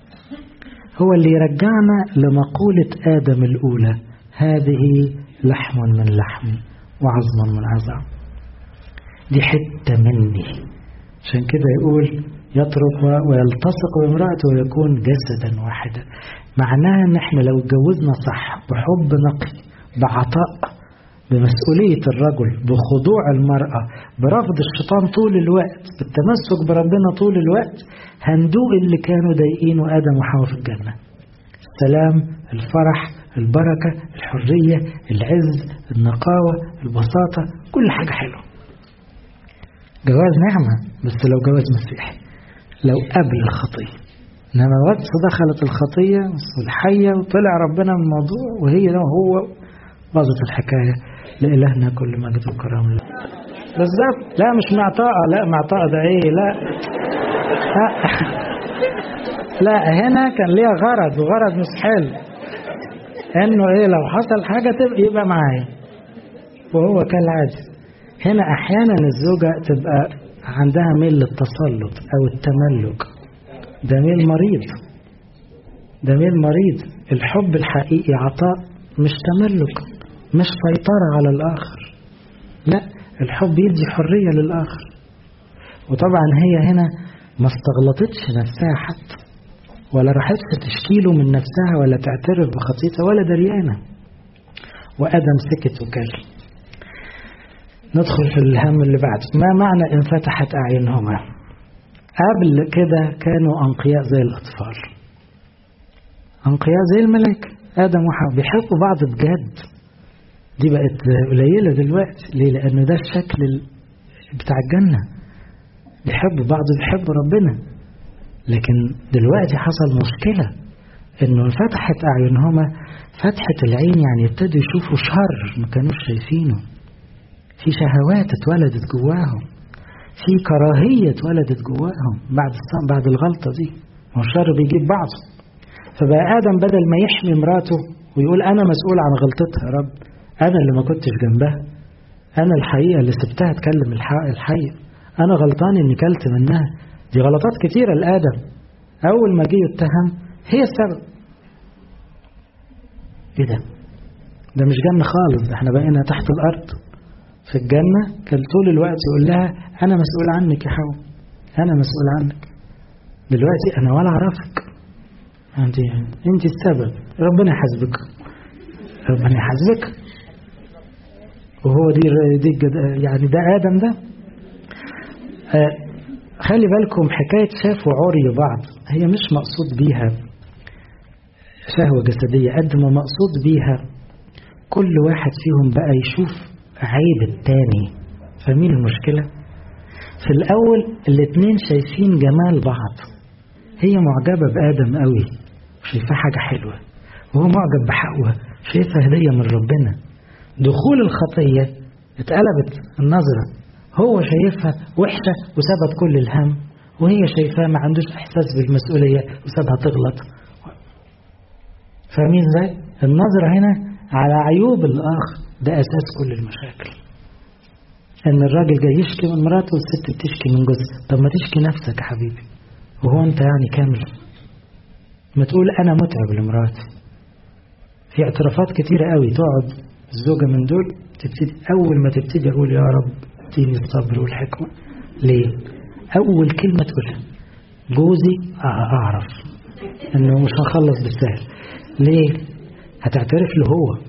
هو اللي يرجعنا لمقولة آدم الأولى هذه لحم من لحم وعظم من عظم دي حتة مني عشان كده يقول يترك ويلتصق بامرأته ويكون جسدا واحدا معناها ان احنا لو اتجوزنا صح بحب نقي بعطاء بمسؤولية الرجل بخضوع المرأة برفض الشيطان طول الوقت بالتمسك بربنا طول الوقت هندوق اللي كانوا ضايقينه آدم وحواء في الجنة السلام الفرح البركة الحرية العز النقاوة البساطة كل حاجة حلوة جواز نعمة بس لو جواز مسيحي لو قبل الخطية إنما وقت دخلت الخطية والحية وطلع ربنا من الموضوع وهي هو باظت الحكاية لإلهنا كل مجد وكرم له بالظبط لا مش معطاء لا معطاء ده ايه لا لا, لا هنا كان ليها غرض وغرض مش حلو انه ايه لو حصل حاجة تبقى يبقى معايا وهو كالعادي هنا احيانا الزوجة تبقى عندها ميل للتسلط او التملك ده ميل مريض ده ميل مريض الحب الحقيقي عطاء مش تملك مش سيطرة على الآخر لا الحب يدي حرية للآخر وطبعا هي هنا ما استغلطتش نفسها حتى ولا راحتش تشكيله من نفسها ولا تعترف بخطيتها ولا دريانة وآدم سكت وكل ندخل في الهم اللي بعده ما معنى انفتحت أعينهما قبل كده كانوا أنقياء زي الأطفال أنقياء زي الملائكة آدم وحواء بيحبوا بعض بجد دي بقت قليلة دلوقتي ليه لأن ده الشكل بتاع الجنة بيحبوا بعض بيحبوا ربنا لكن دلوقتي حصل مشكلة انه انفتحت اعينهما فتحة العين يعني ابتدوا يشوفوا شر ما كانوش شايفينه في شهوات اتولدت جواهم في كراهية اتولدت جواهم بعد بعد الغلطة دي هو الشر بيجيب بعضه فبقى آدم بدل ما يحمي مراته ويقول أنا مسؤول عن غلطتها يا رب أنا اللي ما كنتش جنبها أنا الحقيقة اللي سبتها تكلم الحقيقة أنا غلطان إني كلت منها دي غلطات كتيرة لآدم أول ما جه يتهم هي السبب إيه ده؟ ده مش جنة خالص ده احنا بقينا تحت الأرض في الجنة كان طول الوقت يقول لها أنا مسؤول عنك يا حواء أنا مسؤول عنك دلوقتي أنا ولا أعرفك أنت أنت السبب ربنا يحاسبك ربنا يحاسبك وهو دي دي يعني ده آدم ده آه خلي بالكم حكاية شاف وعري بعض هي مش مقصود بيها شهوة جسدية قد ما مقصود بيها كل واحد فيهم بقى يشوف عيب التاني فاهمين المشكلة في الأول الاتنين شايفين جمال بعض هي معجبة بآدم قوي شايفاه حاجة حلوة وهو معجب بحقوة شايفها هدية من ربنا دخول الخطية اتقلبت النظرة هو شايفها وحشة وسابت كل الهم وهي شايفاه ما عندوش إحساس بالمسؤولية وسابها تغلط فاهمين ازاي؟ النظرة هنا على عيوب الآخر ده أساس كل المشاكل إن الراجل جاي يشكي من مراته والست بتشكي من جوزها طب ما تشكي نفسك يا حبيبي وهو أنت يعني كامل ما تقول أنا متعب لمراتي في اعترافات كتيرة قوي تقعد الزوجة من دول تبتدي أول ما تبتدي أقول يا رب اديني الصبر والحكمة ليه؟ أول كلمة تقولها جوزي أعرف إنه مش هخلص بالسهل ليه؟ هتعترف له هو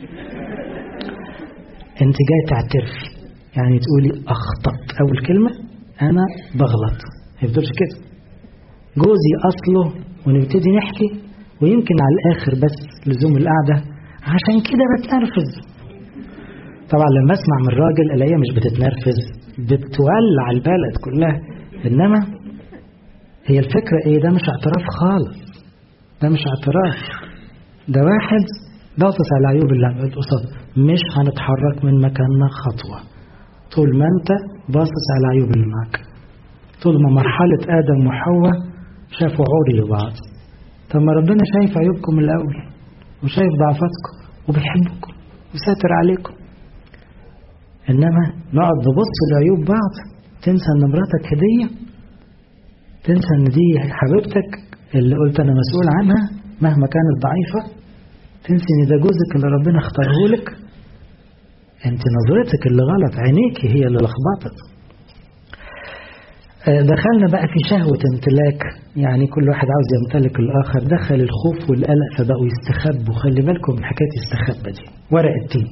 أنت جاي تعترفي يعني تقولي أخطأت أول كلمة أنا بغلط ما يفضلش كده جوزي أصله ونبتدي نحكي ويمكن على الآخر بس لزوم القعدة عشان كده بتنرفز طبعا لما اسمع من الراجل الاقيها مش بتتنرفز بتولع البلد كلها انما هي الفكرة ايه ده مش اعتراف خالص ده مش اعتراف ده واحد باصص على عيوب اللي قصاد مش هنتحرك من مكاننا خطوة طول ما انت باصص على عيوب اللي معاك طول ما مرحلة آدم وحواء شافوا عوري بعض طب ما ربنا شايف عيوبكم الأول وشايف ضعفاتكم وبيحبكم وساتر عليكم إنما نقعد نبص لعيوب بعض تنسى إن مراتك هدية تنسى إن دي حبيبتك اللي قلت أنا مسؤول عنها مهما كانت ضعيفة تنسي إن ده جوزك اللي ربنا اختاره لك أنت نظرتك اللي غلط عينيك هي اللي لخبطت دخلنا بقى في شهوة امتلاك يعني كل واحد عاوز يمتلك الآخر دخل الخوف والقلق فبقوا يستخبوا خلي بالكم من حكاية يستخبى دي ورق التين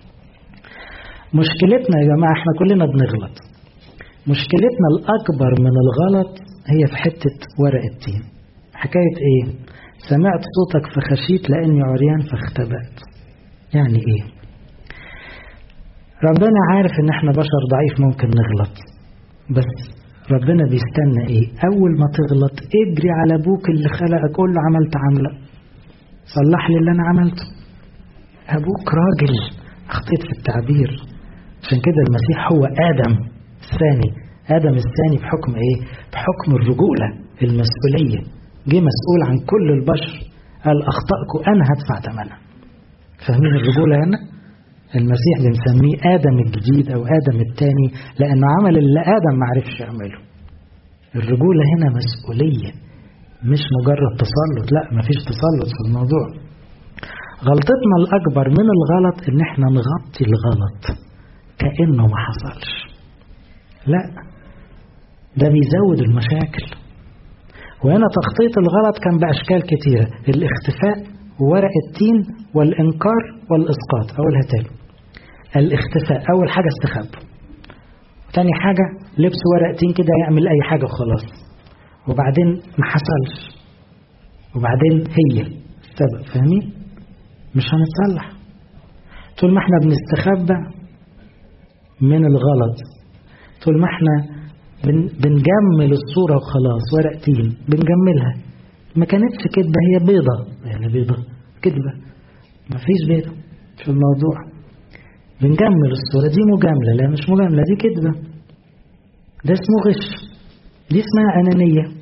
مشكلتنا يا جماعة احنا كلنا بنغلط مشكلتنا الأكبر من الغلط هي في حتة ورق التين حكاية ايه سمعت صوتك فخشيت لأني عريان فاختبأت يعني ايه ربنا عارف ان احنا بشر ضعيف ممكن نغلط بس ربنا بيستنى ايه اول ما تغلط اجري على ابوك اللي خلقك قول له عملت عمله صلح لي اللي انا عملته ابوك راجل اخطيت في التعبير عشان كده المسيح هو ادم الثاني ادم الثاني بحكم ايه بحكم الرجوله المسؤوليه جه مسؤول عن كل البشر قال اخطاكم انا هدفع ثمنها فاهمين الرجوله هنا المسيح بنسميه آدم الجديد أو آدم الثاني لأنه عمل اللي آدم ما عرفش يعمله الرجولة هنا مسؤولية مش مجرد تسلط لا مفيش تسلط في الموضوع غلطتنا الأكبر من الغلط إن احنا نغطي الغلط كأنه ما حصلش لا ده بيزود المشاكل وهنا تخطيط الغلط كان بأشكال كتيرة الاختفاء وورق التين والإنكار والإسقاط أولها تاني الاختفاء أول حاجة استخبى تاني حاجة لبس ورق تين كده يعمل أي حاجة وخلاص وبعدين ما حصلش وبعدين هي السبب فاهمين مش هنتصلح طول ما احنا بنستخبى من الغلط طول ما احنا بن بنجمل الصورة وخلاص ورق تين بنجملها ما كانتش كدبة هي بيضة يعني بيضة كدبة ما فيش بيضة في الموضوع بنجمل الصورة دي مجاملة لا مش مجاملة دي كدبة ده اسمه غش دي اسمها أنانية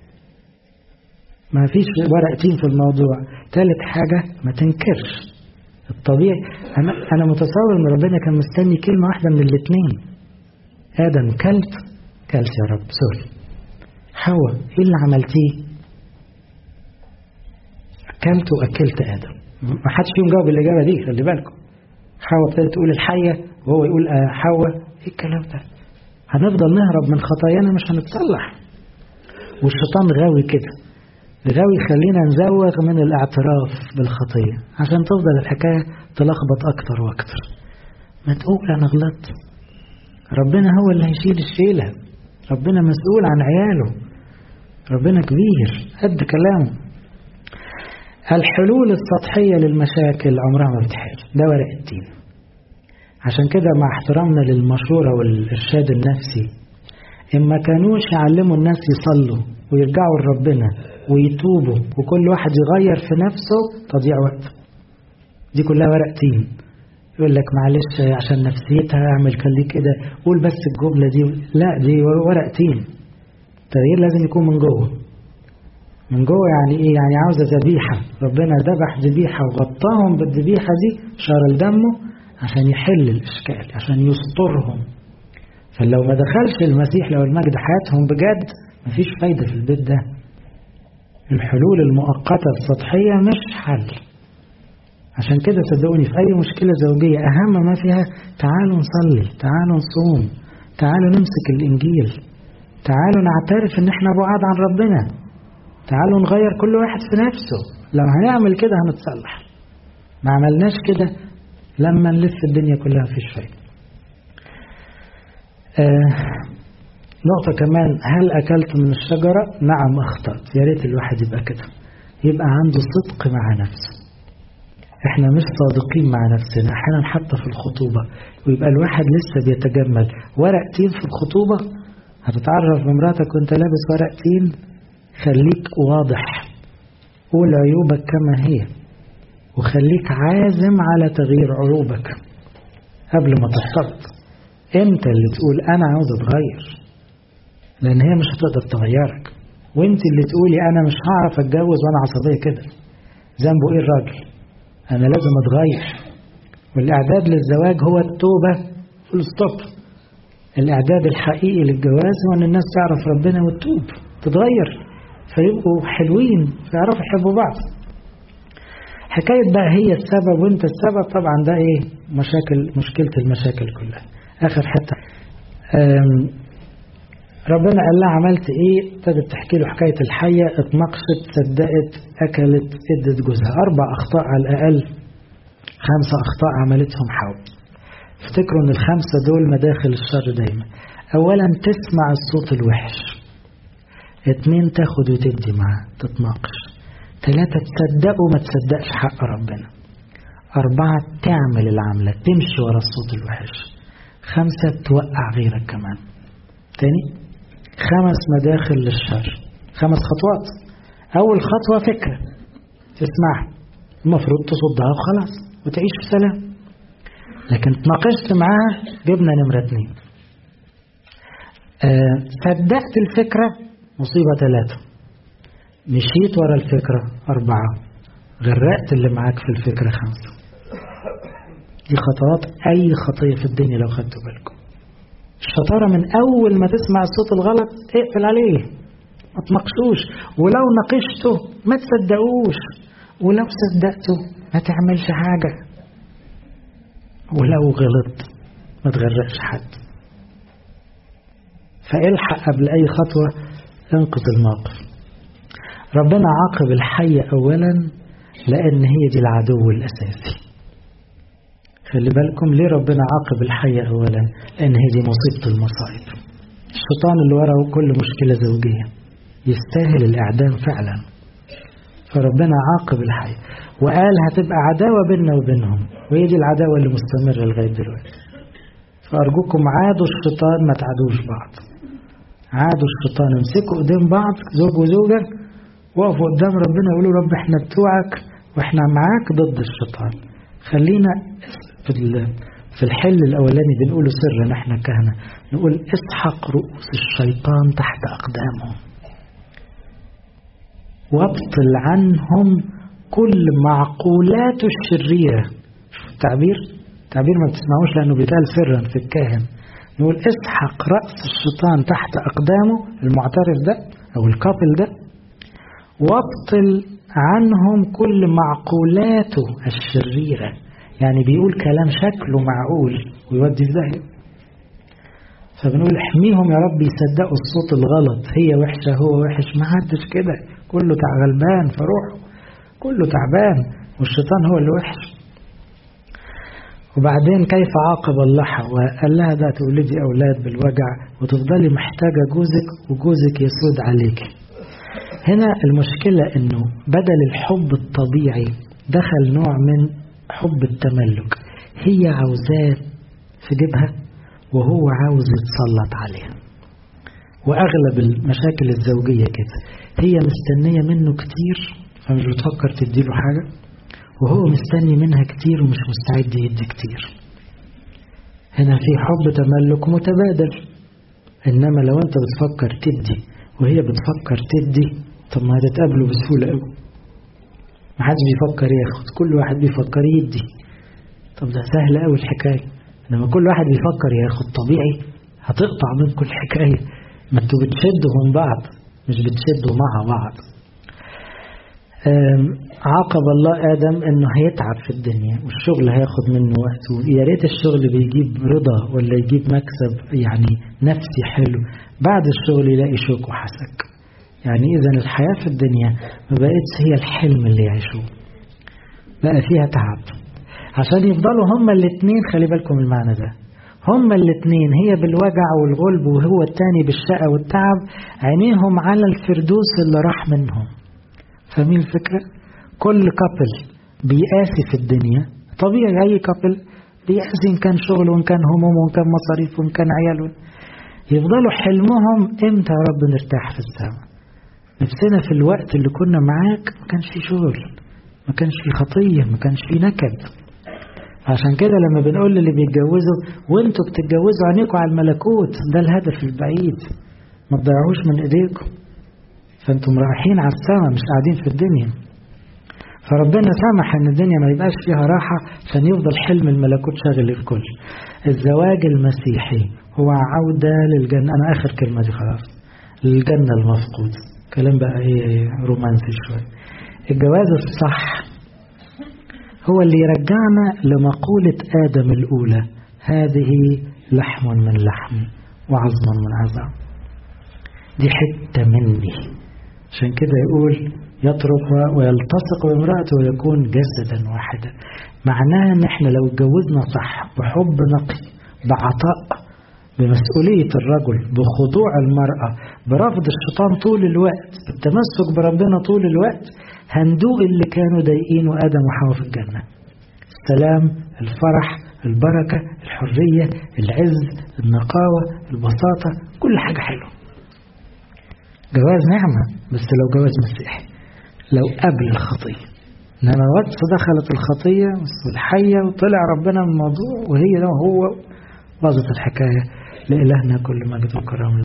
ما فيش ورق تين في الموضوع ثالث حاجة ما تنكرش الطبيعي أنا, أنا متصور إن ربنا كان مستني كلمة واحدة من الاثنين آدم كلت كلت يا رب سوري حواء إيه اللي عملتيه أكلت وأكلت آدم ما حدش فيهم جاوب الإجابة دي خلي بالكم حواء ابتدت تقول الحية وهو يقول حواء إيه الكلام ده هنفضل نهرب من خطايانا مش هنتصلح والشيطان غاوي كده غاوي يخلينا نزوغ من الاعتراف بالخطية عشان تفضل الحكاية تلخبط أكتر وأكتر ما تقول أنا غلطت ربنا هو اللي هيشيل الشيلة ربنا مسؤول عن عياله ربنا كبير قد كلامه الحلول السطحية للمشاكل عمرها ما بتحل ده ورق التين عشان كده مع احترامنا للمشورة والإرشاد النفسي إما كانوش يعلموا الناس يصلوا ويرجعوا لربنا ويتوبوا وكل واحد يغير في نفسه تضيع وقت دي كلها ورق تين يقول لك معلش عشان نفسيتها اعمل خليك كده قول بس الجملة دي لا دي ورق تين التغيير لازم يكون من جوه من جوه يعني ايه يعني عاوزة ذبيحة ربنا ذبح ذبيحة وغطاهم بالذبيحة دي شار دمه عشان يحل الإشكال عشان يسترهم فلو ما دخلش المسيح لو المجد حياتهم بجد مفيش فايدة في البيت ده الحلول المؤقتة السطحية مش حل عشان كده صدقوني في أي مشكلة زوجية أهم ما فيها تعالوا نصلي تعالوا نصوم تعالوا نمسك الإنجيل تعالوا نعترف إن إحنا بعاد عن ربنا تعالوا نغير كل واحد في نفسه لو هنعمل كده هنتصلح ما عملناش كده لما نلف الدنيا كلها مفيش فايدة آه نقطة كمان هل أكلت من الشجرة؟ نعم أخطأت يا ريت الواحد يبقى كده يبقى عنده صدق مع نفسه احنا مش صادقين مع نفسنا احيانا حتى في الخطوبة ويبقى الواحد لسه بيتجمل ورق تين في الخطوبة هتتعرف بمراتك وانت لابس ورق تين خليك واضح قول عيوبك كما هي وخليك عازم على تغيير عيوبك قبل ما تحتفظ انت اللي تقول انا عاوز اتغير لان هي مش هتقدر تغيرك وانت اللي تقولي انا مش هعرف اتجوز وانا عصبيه كده ذنبه ايه الراجل انا لازم اتغير والاعداد للزواج هو التوبه فول ستوب الاعداد الحقيقي للجواز هو ان الناس تعرف ربنا وتتوب تتغير فيبقوا حلوين فيعرفوا يحبوا بعض حكاية بقى هي السبب وانت السبب طبعا ده ايه مشاكل مشكلة المشاكل كلها اخر حتة ربنا قال لها عملت ايه ابتدت تحكي له حكاية الحية اتنقشت صدقت اكلت ادت جوزها اربع اخطاء على الاقل خمسة اخطاء عملتهم حواء افتكروا ان الخمسة دول مداخل الشر دايما اولا تسمع الصوت الوحش اتنين تاخد وتدي معاه تتناقش ثلاثة تصدق وما تصدقش حق ربنا أربعة تعمل العملة تمشي ورا الصوت الوحش خمسة توقع غيرك كمان تاني خمس مداخل للشر خمس خطوات أول خطوة فكرة تسمعها المفروض تصدها وخلاص وتعيش في سلام لكن تناقشت معاها جبنا نمرة اتنين أه صدقت الفكرة مصيبة ثلاثة مشيت ورا الفكرة أربعة غرقت اللي معاك في الفكرة خمسة دي خطوات أي خطية في الدنيا لو خدتوا بالكم الشطارة من أول ما تسمع الصوت الغلط اقفل عليه ما تناقشوش ولو ناقشته ما تصدقوش ولو صدقته ما تعملش حاجة ولو غلط ما تغرقش حد فالحق قبل أي خطوة انقذ الموقف ربنا عاقب الحية أولا لأن هي دي العدو الأساسي خلي بالكم ليه ربنا عاقب الحية أولا لأن هي دي مصيبة المصائب الشيطان اللي وراه كل مشكلة زوجية يستاهل الإعدام فعلا فربنا عاقب الحية وقال هتبقى عداوة بيننا وبينهم وهي دي العداوة اللي مستمرة لغاية دلوقتي فأرجوكم عادوا الشيطان ما تعادوش بعض عادوا الشيطان امسكوا ايدين بعض زوج وزوجة وقفوا قدام ربنا يقولوا رب احنا بتوعك واحنا معاك ضد الشيطان خلينا في في الحل الاولاني بنقوله سرا احنا كهنه نقول اسحق رؤوس الشيطان تحت اقدامهم وابطل عنهم كل معقولاته الشريره شوف التعبير تعبير ما بتسمعوش لانه بيتقال سرا في الكاهن نقول اسحق راس الشيطان تحت اقدامه المعترف ده او الكابل ده وابطل عنهم كل معقولاته الشريره يعني بيقول كلام شكله معقول ويودي في داهيه فبنقول احميهم يا رب يصدقوا الصوت الغلط هي وحشه هو وحش ما حدش كده كله تع غلبان فروحه كله تعبان والشيطان هو اللي وحش وبعدين كيف عاقب الله حواء قال لها ده تولدي اولاد بالوجع وتفضلي محتاجه جوزك وجوزك يسود عليك هنا المشكله انه بدل الحب الطبيعي دخل نوع من حب التملك هي عاوزاه في جيبها وهو عاوز يتسلط عليها واغلب المشاكل الزوجيه كده هي مستنيه منه كتير فمش بتفكر تديله حاجه وهو مستني منها كتير ومش مستعد يدي كتير هنا في حب تملك متبادل انما لو انت بتفكر تدي وهي بتفكر تدي طب ما هتتقابلوا بسهوله قوي ما حدش بيفكر ياخد كل واحد بيفكر يدي طب ده سهل قوي الحكايه لما كل واحد بيفكر ياخد طبيعي هتقطع منكم الحكايه ما انتوا بتشدوا من بعض مش بتشدوا مع بعض عاقب الله ادم انه هيتعب في الدنيا والشغل هياخد منه وقت ويا ريت الشغل بيجيب رضا ولا يجيب مكسب يعني نفسي حلو بعد الشغل يلاقي شوك وحسك يعني اذا الحياه في الدنيا ما بقتش هي الحلم اللي يعيشوه بقى فيها تعب عشان يفضلوا هما الاثنين خلي بالكم المعنى ده هما الاثنين هي بالوجع والغلب وهو التاني بالشقة والتعب عينيهم على الفردوس اللي راح منهم فاهمين الفكرة؟ كل كابل بيقاسي في الدنيا طبيعي أي كابل بيقاسي إن كان شغل وإن كان هموم وإن كان مصاريف وإن كان عيال يفضلوا حلمهم إمتى يا رب نرتاح في السماء نفسنا في الوقت اللي كنا معاك ما كانش في شغل ما كانش في خطية ما كانش في نكد عشان كده لما بنقول للي بيتجوزوا وانتوا بتتجوزوا عينيكم على الملكوت ده الهدف البعيد ما تضيعوش من ايديكم فانتم رايحين على السماء مش قاعدين في الدنيا فربنا سمح ان الدنيا ما يبقاش فيها راحة عشان يفضل حلم الملكوت شاغل الكل الزواج المسيحي هو عودة للجنة انا اخر كلمة دي خلاص للجنة المفقود كلام بقى ايه رومانسي شوية الجواز الصح هو اللي يرجعنا لمقولة آدم الأولى هذه لحم من لحم وعظم من عظم دي حتة مني عشان كده يقول يترك ويلتصق بامرأته ويكون جسدا واحدا معناه ان احنا لو اتجوزنا صح بحب نقي بعطاء بمسؤولية الرجل بخضوع المرأة برفض الشيطان طول الوقت بالتمسك بربنا طول الوقت هندوق اللي كانوا ضايقينه آدم وحواء في الجنة السلام الفرح البركة الحرية العز النقاوة البساطة كل حاجة حلوة جواز نعمة بس لو جواز مسيحي لو قبل الخطية إنما وقت دخلت الخطية والحية وطلع ربنا من الموضوع وهي لو هو باظت الحكاية لإلهنا كل مجد وكرامة